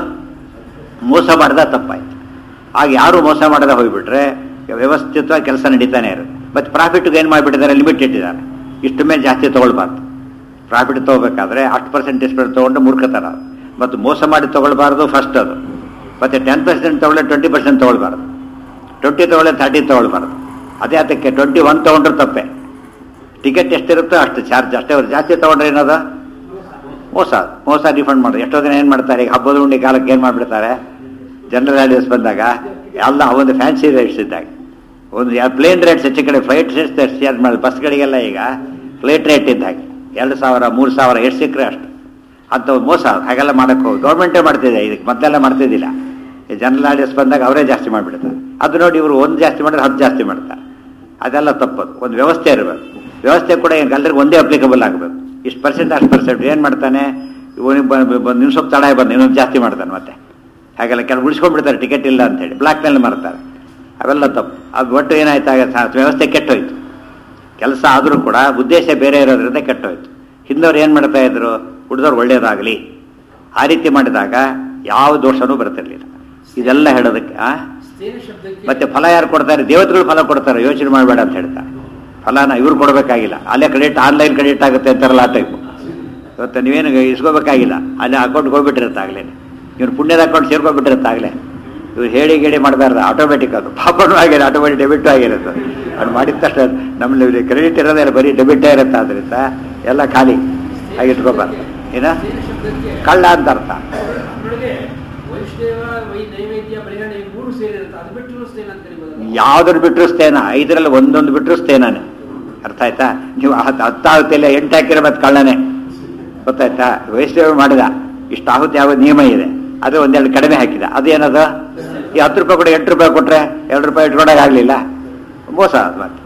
ಮೋಸ ಮಾಡ್ದ ತಪ್ಪಾಯ್ತು ಆಗ ಯಾರು ಮೋಸ ಮಾಡದೆ ಹೋಗ್ಬಿಟ್ರೆ ವ್ಯವಸ್ಥಿತವಾಗಿ ಕೆಲಸ ನಡೀತಾನೆ ಇರುತ್ತೆ ಮತ್ತು ಪ್ರಾಫಿಟ್ಗೆ ಏನು ಮಾಡಿಬಿಟ್ಟಿದ್ದಾರೆ ಲಿಮಿಟ್ ಇಟ್ಟಿದ್ದಾರೆ ಇಷ್ಟು ಮೇಲೆ ಜಾಸ್ತಿ ತೊಗೊಳ್ಬಾರ್ದು ಪ್ರಾಫಿಟ್ ತೊಗೋಬೇಕಾದ್ರೆ ಅಷ್ಟು ಪರ್ಸೆಂಟ್ ಡಿಸ್ಪೆಂಟ್ ತೊಗೊಂಡು ಮೂರ್ಖತನ ಅದು. ಮತ್ತು ಮೋಸ ಮಾಡಿ ತೊಗೊಳ್ಬಾರ್ದು ಫಸ್ಟ್ ಅದು ಮತ್ತು ಟೆನ್ ಪರ್ಸೆಂಟ್ ತೊಗೊಳ್ಳೆ ಟ್ವೆಂಟಿ ಪರ್ಸೆಂಟ್ ತೊಗೊಳ್ಬಾರ್ದು ಟ್ವೆಂಟಿ ತೊಗೊಳ್ಳೆ ತರ್ಟಿ ತೊಗೊಳ್ಬಾರ್ದು ಅದೇ ಅದಕ್ಕೆ ಟ್ವೆಂಟಿ ಒನ್ ತೊಗೊಂಡ್ರೆ ತಪ್ಪೆ ಟಿಕೆಟ್ ಎಷ್ಟಿರುತ್ತೋ ಅಷ್ಟು ಚಾರ್ಜ್ ಅಷ್ಟೇ ಅವ್ರು ಜಾಸ್ತಿ ತೊಗೊಂಡ್ರೆ ಏನದ ಮೋಸ ಮೋಸ ರಿಫಂಡ್ ಮಾಡೋದು ಎಷ್ಟೋ ದಿನ ಏನು ಮಾಡ್ತಾರೆ ಈಗ ಹಬ್ಬದ ಉಂಡಿ ಕಾಲಕ್ಕೆ ಏನು ಮಾಡಿಬಿಡ್ತಾರೆ ಜನರಲ್ ಆಡಿಯನ್ಸ್ ಬಂದಾಗ ಎಲ್ಲ ಒಂದು ಫ್ಯಾನ್ಸಿ ರೇಟ್ಸ್ ಇದ್ದಾಗ ಒಂದು ಪ್ಲೇನ್ ರೇಟ್ಸ್ ಹೆಚ್ಚು ಕಡೆ ಫ್ಲೈಟ್ ರೇಟ್ಸ್ ಚಾರ್ಜ್ ಮಾಡಿ ಬಸ್ಗಳಿಗೆಲ್ಲ ಈಗ ಫ್ಲೈಟ್ ರೇಟ್ ಇದ್ದ ಹಾಗೆ ಎರಡು ಸಾವಿರ ಮೂರು ಸಾವಿರ ಎಷ್ಟು ಸಿಕ್ಕರೆ ಅಷ್ಟು ಅಂತ ಒಂದು ಮೋಸ ಹಾಗೆಲ್ಲ ಮಾಡಕ್ಕೆ ಹೋಗಿ ಗೌರ್ಮೆಂಟೇ ಮಾಡ್ತಿದೆ ಇದಕ್ಕೆ ಮೊದಲೆಲ್ಲ ಮಾಡ್ತಿದ್ದಿಲ್ಲ ಈ ಜನರಲ್ ಆಡಿಯನ್ಸ್ ಬಂದಾಗ ಅವರೇ ಜಾಸ್ತಿ ಮಾಡಿಬಿಡ್ತಾರೆ ಅದು ನೋಡಿ ಇವರು ಒಂದು ಜಾಸ್ತಿ ಮಾಡಿದ್ರೆ ಹತ್ತು ಜಾಸ್ತಿ ಮಾಡ್ತಾರೆ ಅದೆಲ್ಲ ತಪ್ಪದು ಒಂದು ವ್ಯವಸ್ಥೆ ಇರಬೇಕು ವ್ಯವಸ್ಥೆ ಕೂಡ ಈಗ ಎಲ್ಲರಿಗೂ ಒಂದೇ ಅಪ್ಲಿಕಬಲ್ ಆಗಬೇಕು ಇಷ್ಟು ಪರ್ಸೆಂಟ್ ಅಷ್ಟು ಪರ್ಸೆಂಟ್ ಏನು ಮಾಡ್ತಾನೆ ಇವನಿಗೆ ಬಂದು ನೀವು ಸ್ವಲ್ಪ ತಡ ಬಂದು ಇನ್ನೊಂದು ಜಾಸ್ತಿ ಮಾಡ್ತಾನೆ ಮತ್ತೆ ಹಾಗೆಲ್ಲ ಕೆಲವು ಉಳಿಸ್ಕೊಂಡ್ಬಿಡ್ತಾರೆ ಟಿಕೆಟ್ ಇಲ್ಲ ಅಂತೇಳಿ ಬ್ಲಾಕ್ ಮೇಲೆ ಮಾಡ್ತಾರೆ ಅವೆಲ್ಲ ತಪ್ಪು ಅದು ಒಟ್ಟು ಏನಾಯ್ತಾಗ ವ್ಯವಸ್ಥೆ ಕೆಟ್ಟೋಯ್ತು ಕೆಲಸ ಆದರೂ ಕೂಡ ಉದ್ದೇಶ ಬೇರೆ ಇರೋದ್ರಿಂದ ಕೆಟ್ಟೋಯ್ತು ಹಿಂದವ್ರು ಏನು ಮಾಡ್ತಾ ಇದ್ರು ಹುಡ್ದವ್ರು ಒಳ್ಳೇದಾಗಲಿ ಆ ರೀತಿ ಮಾಡಿದಾಗ ಯಾವ ದೋಷನೂ ಬರ್ತಿರ್ಲಿಲ್ಲ ಇದೆಲ್ಲ ಹೇಳೋದಕ್ಕೆ ಆ ಸ್ಥೇನ ಶಬ್ದಕ್ಕೆ ಮತ್ತೆ ಫಲ ಯಾರು ಕೊಡ್ತಾರೆ ದೇವತೆಗಳು ಫಲ ಕೊಡ್ತಾರೆ ಯೋಚನೆ ಮಾಡಬೇಡ ಅಂತ ಹೇಳ್ತಾರೆ ಫಲನ ಇವ್ರು ಕೊಡಬೇಕಾಗಿಲ್ಲ ಅಲ್ಲೇ ಕ್ರೆಡಿಟ್ ಆನ್ಲೈನ್ ಕ್ರೆಡಿಟ್ ಆಗುತ್ತೆ ಅಂತಾರಲ್ಲ ಆ ಟೈಪು ಇವತ್ತು ನೀವೇನು ಇಸ್ಕೋಬೇಕಾಗಿಲ್ಲ ಅಲ್ಲಿ ಅಕೌಂಟ್ಗೆ ಹೋಗ್ಬಿಟ್ಟಿರುತ್ತೆ ಆಗಲೇ ಇವ್ರು ಪುಣ್ಯದ ಅಕೌಂಟ್ ಸೇರ್ಕೊಂಡ್ಬಿಟ್ಟಿರುತ್ತೆ ಆಗಲೇ ಇವ್ರು ಹೇಳಿ ಗೇಳಿ ಮಾಡಬಾರ್ದು ಆಟೋಮೆಟಿಕ್ ಅದು ಪಾಪನೂ ಆಗಿದೆ ಆಟೋಮೆಟಿಕ್ ಡೆಬಿಟ್ ಆಗಿರುತ್ತೆ ಅದು ಮಾಡಿದ ತಕ್ಷಣ ನಮ್ಮಲ್ಲಿ ಕ್ರೆಡಿಟ್ ಇರೋದೇ ಬರೀ ಡೆಬಿಟೇ ಇರುತ್ತೆ ಆದ್ರಿಂದ ಎಲ್ಲ ಖಾಲಿ ಹಾಗೆ ಇಟ್ಕೋಬಾರ್ದು ಏನ ಸ್ಥೇನ ಶಬ್ದಕ್ಕೆ ಕಳ್ಳ ಅಂತ ಅರ್ಥ ಅದರೊಳಗೆ ವೈಷ್ಣವ ವೈ ನೈವೇದ್ಯ ಪರಿಹಾರ ಈ ಮೂರು ಸೇರಿರುತ್ತೆ ಅದು ಬಿಟ್ಟು ಸ್ಥೇನ ಅಂತ ಕರಿಬೋದು ಯಾವ್ದ್ರ ಬಿಟ್ಟರು ಸ್ಥೇನ ಐದರಲ್ಲಿ ಒಂದೊಂದು ಬಿಟ್ಟರು ಸ್ಥೇನಾನೆ ಅರ್ಥ ಆಯ್ತಾ ನೀವು ಹತ್ತು ಹತ್ತಾವತ್ತಿಲ್ಲ ಎಂಟು ಹಾಕಿರೋ ಮತ್ತೆ ಕಳ್ಳನೆ ಗೊತ್ತಾಯ್ತಾ ವೈಷ್ಣವ ಮಾಡಿದ ಇಷ್ಟು ಆಹುತಿ ಯಾವ ನಿಯಮ ಇದೆ ಅದು ಒಂದೆರಡು ಕಡಿಮೆ ಹಾಕಿದ ಅದೇನದು ಈ ಹತ್ತು ರೂಪಾಯಿ ಕೊಡಿ ಎಂಟು ರೂಪಾಯಿ ಕೊಟ್ರೆ ಎರಡು ರೂಪಾಯಿ ಇಟ್ಕೊಂಡಾಗ ಆಗಲಿಲ್ಲ ಮೋಸ ಅದು ಮತ್ತೆ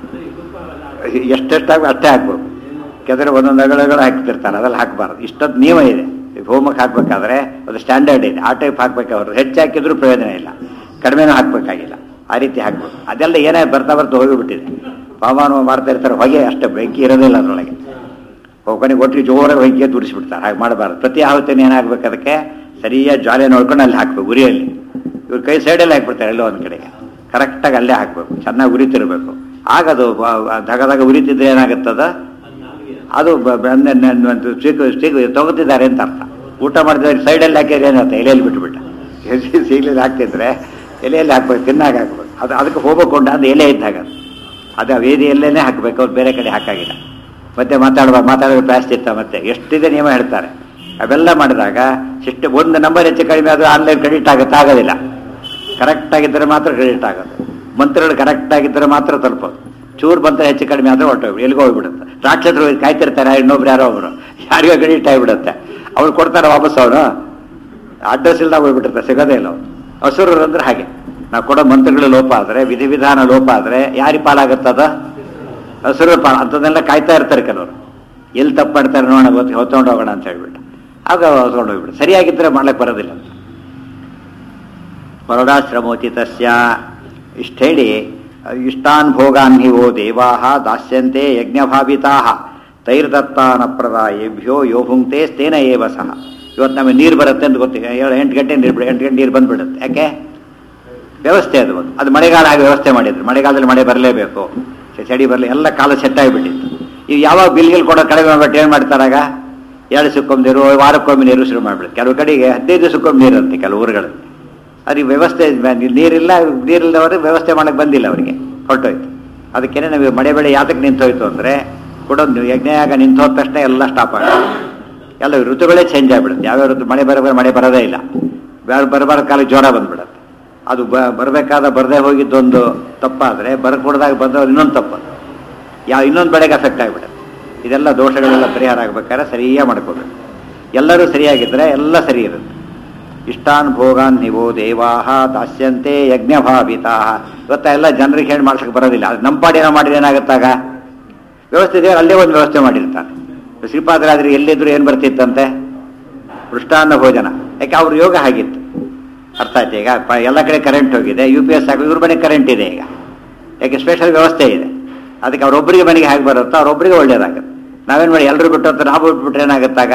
ಎಷ್ಟೆಷ್ಟಾಗ ಅಷ್ಟೇ ಹಾಕ್ಬೇಕು ಯಾಕಂದ್ರೆ ಒಂದೊಂದು ಅಗಳಗಳು ಹಾಕ್ತಿರ್ತಾರೆ ಅದೆಲ್ಲ ಹಾಕಬಾರ್ದು ಇಷ್ಟೊಂದು ನಿಯಮ ಇದೆ ಈ ಹೋಮಕ್ಕೆ ಹಾಕ್ಬೇಕಾದ್ರೆ ಒಂದು ಸ್ಟ್ಯಾಂಡರ್ಡ್ ಇದೆ ಆ ಟೈಪ್ ಹಾಕ್ಬೇಕಾದ್ರೆ ಹೆಚ್ಚು ಹಾಕಿದ್ರೂ ಪ್ರಯೋಜನ ಇಲ್ಲ ಕಡಿಮೆನೂ ಹಾಕ್ಬೇಕಾಗಿಲ್ಲ ಆ ರೀತಿ ಹಾಕ್ಬೇಕು ಅದೆಲ್ಲ ಏನೇ ಬರ್ತಾ ಬರ್ತಾ ಹೋಗಿಬಿಟ್ಟಿದೆ ಹವಾಮಾನ ಮಾಡ್ತಾ ಇರ್ತಾರೆ ಹೊಗೆ ಅಷ್ಟೇ ಬೆಂಕಿ ಇರೋದಿಲ್ಲ ಅದರೊಳಗೆ ಕೊನೆಗೆ ಒಟ್ಟಿಗೆ ಜೋರಾಗಿ ಹೊಗೆ ದುಡಿಸ್ಬಿಡ್ತಾರೆ ಹಾಗೆ ಮಾಡಬಾರ್ದು ಪ್ರತಿ ಆಹುತಿನ ಏನಾಗಬೇಕು ಅದಕ್ಕೆ ಸರಿಯಾಗಿ ಜ್ವಾಲೆ ನೋಡ್ಕೊಂಡು ಅಲ್ಲಿ ಹಾಕ್ಬೇಕು ಗುರಿಯಲ್ಲಿ ಇವ್ರ ಕೈ ಸೈಡಲ್ಲಿ ಹಾಕ್ಬಿಡ್ತಾರೆ ಎಲ್ಲೋ ಒಂದು ಕಡೆಗೆ ಕರೆಕ್ಟಾಗಿ ಅಲ್ಲೇ ಹಾಕ್ಬೇಕು ಚೆನ್ನಾಗಿ ಉರಿತಿರ್ಬೇಕು ಆಗದು ದಗದಾಗ ಉರಿತಿದ್ರೆ ಏನಾಗುತ್ತದ ಅದು ಬ- ಬ- ನ- ನ- ನ- ಒಂದು ಸ್ವೀಕ ಸ್ವೀಕ ತಗೋತಿದ್ದಾರೆ ಅಂತ ಅರ್ಥ ಊಟ ಮಾಡಿದ್ರೆ ಸೈಡಲ್ಲಿ ಹಾಕಿದ್ರೆ ಏನರ್ಥ ಎಲೆಯಲ್ಲಿ ಬಿಟ್ಬಿಟ್ಟ ಸೀಗಲಿ ಹಾಕ್ತಿದ್ರೆ ಎಲೆಯಲ್ಲಿ ಹಾಕ್ಬೇಕು ತಿನ್ನಾಗ ಹಾಕ್ಬೇಕು ಅದು ಅದಕ್ಕೆ ಹೋಗ್ಬೇಕು ಅದು ಎಲೆ ಇದ್ದಾಗ ಅದು. ಅದು ಆ ವೇದಿಯಲ್ಲೇ ಹಾಕಬೇಕು ಅವ್ರು ಬೇರೆ ಕಡೆ ಹಾಕಾಗಿಲ್ಲ ಮತ್ತೆ ಮಾತಾಡುವ ಮಾತಾಡೋ ಪ್ರಾಯಶ್ಚಿತ್ತ ಮತ್ತೆ ಎಷ್ಟಿದೆ ನಿಯಮ ಹೇಳ್ತಾರೆ ಅವೆಲ್ಲ ಮಾಡಿದಾಗ ಶಿಷ್ಟ ಒಂದು ನಂಬರ್ ಹೆಚ್ಚು ಕಡಿಮೆ ಆದರೂ ಆನ್ಲೈನ್ ಕ್ರೆಡಿಟ್ ಆಗುತ್ತೆ ಆಗೋದಿಲ್ಲ ಕರೆಕ್ಟ್ ಆಗಿದ್ದರೆ ಮಾತ್ರ ಕ್ರೆಡಿಟ್ ಆಗೋದು ಮಂತ್ರಗಳು ಕರೆಕ್ಟ್ ಆಗಿದ್ದರೆ ಮಾತ್ರ ತಲುಪೋದು ಚೂರು ಬಂತ ಹೆಚ್ಚು ಕಡಿಮೆ ಆದರೆ ಹೊರಟೋಗಿ ಎಲ್ಲಿಗೋ ಹೋಗ್ಬಿಡುತ್ತೆ ರಾಕ್ಷಸರು ಕಾಯ್ತಿರ್ತಾರೆ ಇನ್ನೊಬ್ರು ಯಾರೋ ಒಬ್ರು ಯಾರಿಗೋ ಕ್ರೆಡಿಟ್ ಆಗಿಬಿಡುತ್ತೆ ಅವ್ರು ಕೊಡ್ತಾರೆ ವಾಪಸ್ ಅವನು ಅಡ್ರೆಸ್ ಇಲ್ದಾಗ ಹೋಗ್ಬಿಟ್ಟಿರ್ತಾರೆ ಸಿಗೋದೇ ಇಲ್ಲ ಅವ್ರು ಹಸುರರು ಅಂದ್ರೆ ಹಾಗೆ ನಾವು ಕೊಡೋ ಮಂತ್ರಗಳು ಲೋಪ ಆದರೆ ವಿಧಿವಿಧಾನ ಲೋಪ ಆದರೆ ಯಾರಿಗೆ ಪಾಲಾಗುತ್ತದ ಹಸುರ ಪಾಲ ಅಂಥದ್ದೆಲ್ಲ ಕಾಯ್ತಾ ಇರ್ತಾರೆ ಕೆಲವರು ಎಲ್ಲಿ ತಪ್ಪು ಮಾಡ್ತಾರೆ ನೋಡೋಣ ಗೊತ್ತಿ ಹೊತ್ಕೊಂಡು ಹೋಗೋಣ ಅಂತ ಹೇಳ್ಬಿಟ್ಟು ಆಗ ಹೊತ್ಕೊಂಡು ಹೋಗ್ಬಿಟ್ಟು ಸರಿಯಾಗಿದ್ದರೆ ಮಾಡ್ಲಿಕ್ಕೆ ಬರೋದಿಲ್ಲ ಅಂತ ವರದಾಶ್ರಮೋತಿ ತಸ್ಯ ಇಷ್ಟು ಹೇಳಿ ಇಷ್ಟಾನ್ ಭೋಗಾನ್ ಹಿ ವೋ ದೇವಾಹ ದಾಸ್ಯಂತೆ ಯಜ್ಞಭಾವಿತಾಹ ತೈರ್ದತ್ತಾನ ಪ್ರದಾಯೇಭ್ಯೋ ಯೋ ಭುಂಕ್ತೆ ಸ್ಥೇನ ಏವ ಸಹ ಇವತ್ತು ನಮಗೆ ನೀರು ಬರುತ್ತೆ ಅಂತ ಗೊತ್ತಿಲ್ಲ ಏಳು ಎಂಟು ಗಂಟೆ ನೀರು ಬಿಡ ಎಂಟು ಗಂಟೆ ನೀರು ಬಂದ್ಬಿಡುತ್ತೆ ಯಾಕೆ ವ್ಯವಸ್ಥೆ ಅದು ಒಂದು ಅದು ಮಳೆಗಾಲ ಆಗಿ ವ್ಯವಸ್ಥೆ ಮಾಡಿದ್ರು ಮಳೆಗಾಲದಲ್ಲಿ ಮಳೆ ಬರಲೇಬೇಕು ಚಳಿ ಬರಲಿ ಎಲ್ಲ ಕಾಲ ಸೆಟ್ ಆಗಿಬಿಟ್ಟಿತ್ತು ಈಗ ಯಾವಾಗ ಬಿಲ್ಗಿಲ್ ಕೊಡೋ ಕಡಿಮೆ ಮಾಡ್ಬಿಟ್ಟು ಏನು ಮಾಡ್ತಾರಾಗ ಎರಡು ದಿವಸಕ್ಕೊಮ್ಮೆ ನೀರು ವಾರಕ್ಕೊಮ್ಮೆ ನೀರು ಶುರು ಮಾಡಿಬಿಡುತ್ತೆ ಕೆಲವು ಕಡೆಗೆ ಹದಿನೈದು ದಿವಸಕ್ಕೊಮ್ಮೆ ನೀರು ಅಂತೆ ಕೆಲವು ಊರುಗಳಲ್ಲಿ ಅವ್ರಿಗೆ ವ್ಯವಸ್ಥೆ ನೀರಿಲ್ಲ ನೀರಿಲ್ಲದವರು ವ್ಯವಸ್ಥೆ ಮಾಡಕ್ಕೆ ಬಂದಿಲ್ಲ ಅವರಿಗೆ ಹೊರಟೋಯ್ತು ಅದಕ್ಕೇನೆ ನಮಗೆ ಮಳೆ ಬೆಳೆ ಯಾತಕ್ಕೆ ನಿಂತೋಯ್ತು ಅಂದರೆ ಕೊಡೋದು ಯಜ್ಞಯಾಗ ನಿಂತು ಹೋದ ತಕ್ಷಣ ಎಲ್ಲ ಸ್ಟಾಪ್ ಆಗುತ್ತೆ ಎಲ್ಲ ಋತುಗಳೇ ಚೇಂಜ್ ಆಗಿಬಿಡುತ್ತೆ ಯಾವ್ಯಾವ ಋತು ಮಳೆ ಬರಬೇಕು ಮಳೆ ಬರೋದೇ ಇಲ್ಲ ಬೇರೆ ಬರಬಾರ ಕಾಲ ಜ್ವರ ಬಂದ್ಬಿಡುತ್ತೆ ಅದು ಬ ಬರಬೇಕಾದ ಬರದೇ ಹೋಗಿದ್ದೊಂದು ತಪ್ಪಾದರೆ ಬರಕೊಡ್ದಾಗ ಬಂದ ಇನ್ನೊಂದು ತಪ್ಪು ಯಾವ ಇನ್ನೊಂದು ಬೆಳೆಗೆ ಅಫೆಕ್ಟ್ ಆಗಿಬಿಡುತ್ತೆ ಇದೆಲ್ಲ ದೋಷಗಳೆಲ್ಲ ಪರಿಹಾರ ಆಗ್ಬೇಕಾದ್ರೆ ಸರಿಯಾಗಿ ಮಾಡ್ಕೋಬೇಕು ಎಲ್ಲರೂ ಸರಿಯಾಗಿದ್ದರೆ ಎಲ್ಲ ಸರಿ ಇರುತ್ತೆ ಇಷ್ಟಾನ್ ಭೋಗಾನ್ ನಿವೋ ದೇವಾಹ ದಾಸ್ಯಂತೆ ಯಜ್ಞಭಾವಿತಾ ಇವತ್ತ ಎಲ್ಲ ಜನರಿಗೆ ಹೇಳಿ ಮಾಡ್ಸಕ್ಕೆ ಬರೋದಿಲ್ಲ ಅದು ನಮ್ಮ ಪಾಡಿನ ಮಾಡಿದ್ರೆ ಏನಾಗುತ್ತಾಗ ವ್ಯವಸ್ಥೆ ಇದೆ ಅಲ್ಲೇ ಒಂದು ವ್ಯವಸ್ಥೆ ಮಾಡಿರ್ತಾನೆ ಶ್ರೀಪಾದರಾದ್ರೆ ಎಲ್ಲಿದ್ರು ಏನು ಬರ್ತಿತ್ತಂತೆ ಮೃಷ್ಟಾನ್ನ ಭೋಜನ ಯಾಕೆ ಅವ್ರ ಯೋಗ ಆಗಿತ್ತು ಅರ್ಥ ಆಯ್ತು ಈಗ ಪ- ಎಲ್ಲ ಕಡೆ ಕರೆಂಟ್ ಹೋಗಿದೆ ಯು ಪಿ ಎಸ್ ಆಗಿ ಇವ್ರ ಮನೆಗೆ ಕರೆಂಟ್ ಇದೆ ಈಗ ಯಾಕೆ ಸ್ಪೆಷಲ್ ವ್ಯವಸ್ಥೆ ಇದೆ ಅದಕ್ಕೆ ಅವ್ರೊಬ್ಬರಿಗೆ ಮನೆಗೆ ಹೇಗೆ ಬರುತ್ತೋ ಅವ್ರೊಬ್ಬರಿಗೆ ಒಳ್ಳೇದಾಗುತ್ತೆ ನಾವೇನು ಮಾಡಿ ಎಲ್ಲರೂ ಬಿಟ್ಟು ಹೋಗ್ತಾರೆ ನಾವು ಬಿಟ್ಬಿಟ್ರೆ ಏನಾಗುತ್ತಾಗ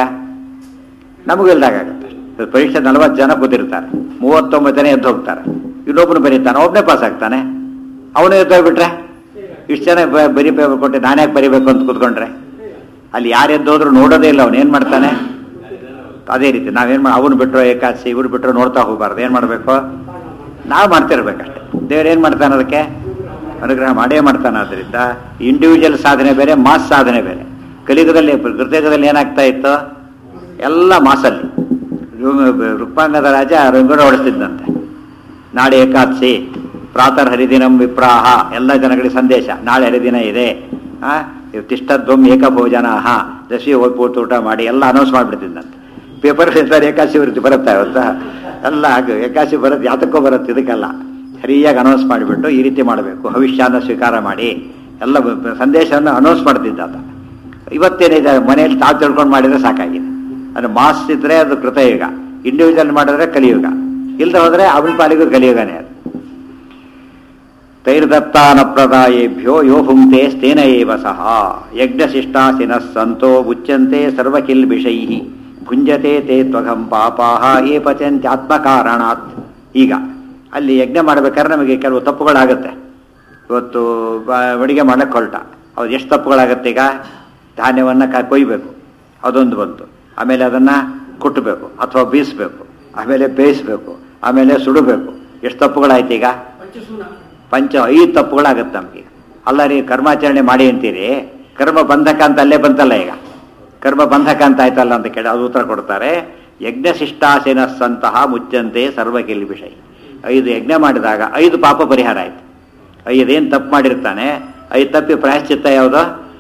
ನಮಗೂ ಇಲ್ದಾಗುತ್ತೆ ಪರೀಕ್ಷೆ ನಲವತ್ತು ಜನ ಕೂತಿರ್ತಾರೆ ಮೂವತ್ತೊಂಬತ್ತು ಜನ ಎದ್ದು ಹೋಗ್ತಾರೆ ಇನ್ನೊಬ್ಬನು ಬರೀತಾನೆ ಒಬ್ಬನೇ ಪಾಸ್ ಆಗ್ತಾನೆ ಅವನು ಎದ್ದು ಹೋಗ್ಬಿಟ್ರೆ ಇಷ್ಟು ಜನ ಬ- ಬರಿ ಪೇಪರ್ ಕೊಟ್ಟು ನಾನು ಯಾಕೆ ಬರಿಬೇಕು ಅಂತ ಕೂತ್ಕೊಂಡ್ರೆ ಅಲ್ಲಿ ಯಾರು ಎದ್ದು ಹೋದ್ರು ನೋಡೋದೇ ಇಲ್ಲ ಅವನು ಏನು ಮಾಡ್ತಾನೆ ಅದೇ ರೀತಿ ನಾವೇನು ಮಾಡಿ ಅವನು ಬಿಟ್ಟರು ಏಕಾದಶಿ ಇವ್ರು ಬಿಟ್ಟರು ನೋಡ್ತಾ ಹೋಗಬಾರ್ದು ಏನು ಮಾಡಬೇಕು ನಾವು ಮಾಡ್ತಿರ್ಬೇಕಷ್ಟೆ ದೇವ್ರು ಏನು ಮಾಡ್ತಾನೆ ಅದಕ್ಕೆ ಅನುಗ್ರಹ ಮಾಡೇ ಮಾಡ್ತಾನೆ ಆದ್ದರಿಂದ ಇಂಡಿವಿಜುವಲ್ ಸಾಧನೆ ಬೇರೆ ಮಾಸ್ ಸಾಧನೆ ಬೇರೆ ಕಲಿಯುಗದಲ್ಲಿ ಕೃತಯುಗದಲ್ಲಿ ಏನಾಗ್ತಾ ಇತ್ತು ಎಲ್ಲ ಮಾಸಲ್ಲಿ ರು- ರುಕ್ಮಾಂಗದ ರಾಜ ರಂಗೋಡ ಹೊಡಿಸ್ತಿದ್ದಂತೆ ನಾಳೆ ಏಕಾದಶಿ ಪ್ರಾತರ್ ಹರಿದಿನಂ ವಿಪ್ರಾಹ ಎಲ್ಲ ಜನಗಳಿಗೆ ಸಂದೇಶ ನಾಳೆ ಹರಿದಿನ ಇದೆ ಆ, ಇವ್ ತಿಷ್ಟಧ್ವಂ ಏಕಭೋಜನ ದಶಿ ಹೋಗಿ ಪೂರ್ತಿ ಊಟ ಮಾಡಿ ಎಲ್ಲ ಅನೌನ್ಸ್ ಮಾಡಿಬಿಡ್ತಿದ್ದಂತೆ ಪೇಪರ್ ಹೇಳ್ತಾರೆ ಏಕಾಸಿ ವೃತ್ತಿ ಬರುತ್ತಾ ಇವತ್ತಾ ಎಲ್ಲ ಹಾಗೆ ಏಕಾಸಿ ಬರುತ್ತೆ ಯಾತಕ್ಕೋ ಬರುತ್ತೆ ಇದಕ್ಕೆಲ್ಲ ಸರಿಯಾಗಿ ಅನೌನ್ಸ್ ಮಾಡಿಬಿಟ್ಟು ಈ ರೀತಿ ಮಾಡಬೇಕು ಭವಿಷ್ಯನ ಸ್ವೀಕಾರ ಮಾಡಿ ಎಲ್ಲ ಬ- ಬ- ಸಂದೇಶವನ್ನು ಅನೌನ್ಸ್ ಮಾಡ್ತಿದ್ದ ಆತ ಇವತ್ತೇನಿದೆ ಮನೆಯಲ್ಲಿ ತಾವು ತಿಳ್ಕೊಂಡು ಮಾಡಿದ್ರೆ ಸಾಕಾಗಿದೆ ಅದು ಮಾಸ್ ಇದ್ರೆ ಅದು ಕೃತಯುಗ ಇಂಡಿವಿಜುವಲ್ ಮಾಡಿದ್ರೆ ಕಲಿಯುಗ ಇಲ್ಲದೆ ಹೋದ್ರೆ ಅವನ ಪಾಲಿಗೂ ಕಲಿಯುಗನೇ ಅದು ತೈರ್ದತ್ತಾನ ಪ್ರದಾಯೇಭ್ಯೋ ಯೋ ಭುಂಕ್ತೆ ಸ್ಥೇನ ಏವ ಸಹ ಯಜ್ಞಶಿಷ್ಟಾಸಿನ ಸಂತೋ ಮುಚ್ಚಂತೆ ಸರ್ವಕಿಲ್ಬಿಷೈ ಭುಂಜತೆ ತೇ ತ್ವಗಂ ಪಾಪಾಹ ಏ ಪಚಂತ್ಯಾತ್ಮಕಾರಣಾತ್ ಈಗ ಅಲ್ಲಿ ಯಜ್ಞ ಮಾಡ್ಬೇಕಾದ್ರೆ ನಮಗೆ ಕೆಲವು ತಪ್ಪುಗಳಾಗುತ್ತೆ ಇವತ್ತು ಬ- ಅಡಿಗೆ ಮಾಡಕ್ಕೆ ಹೊರಟ ಅವ್ರು ಎಷ್ಟು ತಪ್ಪುಗಳಾಗುತ್ತೆ ಈಗ ಧಾನ್ಯವನ್ನು ಕ ಕೊಯ್ಬೇಕು ಅದೊಂದು ಬಂತು ಆಮೇಲೆ ಅದನ್ನು ಕುಟ್ಟಬೇಕು ಅಥವಾ ಬೀಸಬೇಕು ಆಮೇಲೆ ಬೇಯಿಸ್ಬೇಕು ಆಮೇಲೆ ಸುಡಬೇಕು ಎಷ್ಟು ತಪ್ಪುಗಳಾಯ್ತು ಈಗ ಪಂಚಸೂನ ಪಂಚ ಐದು ತಪ್ಪುಗಳಾಗತ್ತೆ ನಮಗೆ ಅಲ್ಲ ರೀ ಕರ್ಮಾಚರಣೆ ಮಾಡಿ ಅಂತೀರಿ ಕರ್ಮ ಬಂಧಕ ಅಂತ ಅಲ್ಲೇ ಬಂತಲ್ಲ ಈಗ ಕರ್ಮ ಬಂಧಕ ಅಂತ ಆಯ್ತಲ್ಲ ಅಂತ ಕೇಳಿ ಅದು ಉತ್ತರ ಕೊಡ್ತಾರೆ ಯಜ್ಞಶಿಷ್ಟಾಸೇನ ಸಂತಹ ಮುಚ್ಚಂತೆ ಸರ್ವ ವಿಷಯ ಐದು ಯಜ್ಞ ಮಾಡಿದಾಗ ಐದು ಪಾಪ ಪರಿಹಾರ ಆಯ್ತು ಐದೇನು ತಪ್ಪು ಮಾಡಿರ್ತಾನೆ ಐದು ತಪ್ಪಿ ಪ್ರಾಯಶ್ಚಿತ್ತ ಯಾವುದು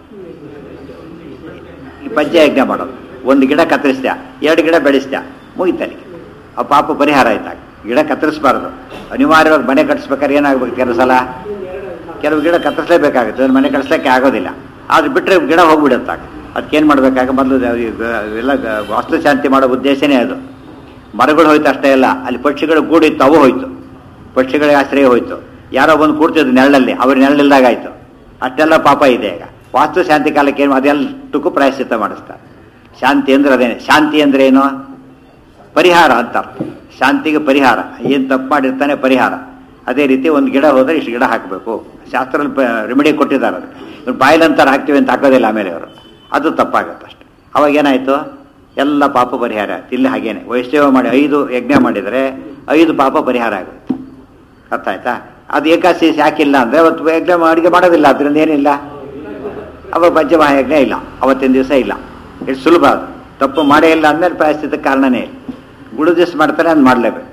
ಈ ಪಂಚಯಜ್ಞ ಮಾಡೋದು ಒಂದು ಗಿಡ ಕತ್ತರಿಸ್ತ್ಯ ಎರಡು ಗಿಡ ಬೆಳೆಸ್ತ್ಯ ಮುಗಿತಲ್ಲಿ ಆ ಪಾಪ ಪರಿಹಾರ ಆಯ್ತಾಗ ಗಿಡ ಕತ್ತರಿಸ್ಬಾರ್ದು ಅನಿವಾರ್ಯವಾಗಿ ಮನೆ ಕಟ್ಟಿಸ್ಬೇಕಾದ್ರೆ ಏನಾಗ್ಬೇಕು ಕೆಲವು ಸಲ ಕೆಲವು ಗಿಡ ಕತ್ತರಿಸಲೇಬೇಕಾಗುತ್ತೆ ಅದ್ರ ಮನೆ ಕಟ್ಟಿಸ್ಲಿಕ್ಕೆ ಆಗೋದಿಲ್ಲ ಆದ್ರೆ ಬಿಟ್ಟರೆ ಗಿಡ ಹೋಗ್ಬಿಡುತ್ತಾಗ ಅದಕ್ಕೇನು ಮಾಡಬೇಕಾಗ ಮೊದಲು ಎಲ್ಲ ವಾಸ್ತುಶಾಂತಿ ಮಾಡೋ ಉದ್ದೇಶನೇ ಅದು ಮರಗಳು ಹೋಯ್ತು ಅಷ್ಟೇ ಅಲ್ಲ ಅಲ್ಲಿ ಪಕ್ಷಿಗಳು ಗೂಡಿತ್ತು ಅವು ಹೋಯ್ತು ಪಕ್ಷಿಗಳಿಗೆ ಆಶ್ರಯ ಹೋಯ್ತು ಯಾರೋ ಬಂದು ಕೂಡ್ತಿದ್ರು ನೆರಳಲ್ಲಿ ಅವ್ರ ನೆರಳಿಲ್ದಾಗ ಆಯ್ತು ಅಷ್ಟೆಲ್ಲ ಪಾಪ ಇದೆ ಈಗ ವಾಸ್ತು ಶಾಂತಿ ಕಾಲಕ್ಕೆ ಏನು ಅದೆಲ್ಲಕ್ಕೂ ಪ್ರಾಯಶ್ಚಿತ್ತ ಮಾಡಿಸ್ತಾರೆ ಶಾಂತಿ ಅಂದ್ರೆ ಅದೇನೆ ಶಾಂತಿ ಅಂದ್ರೆ ಏನು ಪರಿಹಾರ ಅಂತ ಅರ್ಥ. ಶಾಂತಿಗೆ ಪರಿಹಾರ ಏನು ತಪ್ಪು ಮಾಡಿರ್ತಾನೆ ಪರಿಹಾರ ಅದೇ ರೀತಿ ಒಂದು ಗಿಡ ಹೋದ್ರೆ ಇಷ್ಟು ಗಿಡ ಹಾಕಬೇಕು ಶಾಸ್ತ್ರ ರೆಮಿಡಿ ಕೊಟ್ಟಿದ್ದಾರೆ ಅದಕ್ಕೆ ಇವ್ರು ಬಾಯಿಲಂತರ ಹಾಕ್ತೀವಿ ಅಂತ ಹಾಕೋದಿಲ್ಲ ಆಮೇಲೆ ಅವರು ಅದು ತಪ್ಪಾಗುತ್ತೆ ಅಷ್ಟೆ ಅವಾಗ ಏನಾಯ್ತು ಎಲ್ಲ ಪಾಪ ಪರಿಹಾರ ಆಯ್ತು ಇಲ್ಲಿ ಹಾಗೇನೆ ವೈಷ್ಣವ ಮಾಡಿ ಐದು ಯಜ್ಞ ಮಾಡಿದರೆ ಐದು ಪಾಪ ಪರಿಹಾರ ಆಗುತ್ತೆ ಅರ್ಥ ಆಯ್ತಾ ಅದು ಏಕಾಸಿ ಯಾಕಿಲ್ಲ ಅಂದ್ರೆ ಅವತ್ತು ಯಜ್ಞ ಅಡುಗೆ ಮಾಡೋದಿಲ್ಲ ಅದರಿಂದ ಏನಿಲ್ಲ ಅವಾಗ ಪಂಚಮಹಾಯಜ್ಞ ಇಲ್ಲ ಅವತ್ತಿನ ದಿವಸ ಇಲ್ಲ ಎಷ್ಟು ಸುಲಭ ಅದು ತಪ್ಪು ಮಾಡೇ ಇಲ್ಲ ಅಂದಮೇಲೆ ಪ್ರಾಯಶ್ಚಿತ ಕಾರಣನೇ ಇಲ್ಲ ಗುಡು ದಿವಸ ಮಾಡ್ತಾರೆ ಅದು ಮಾಡಲೇಬೇಕು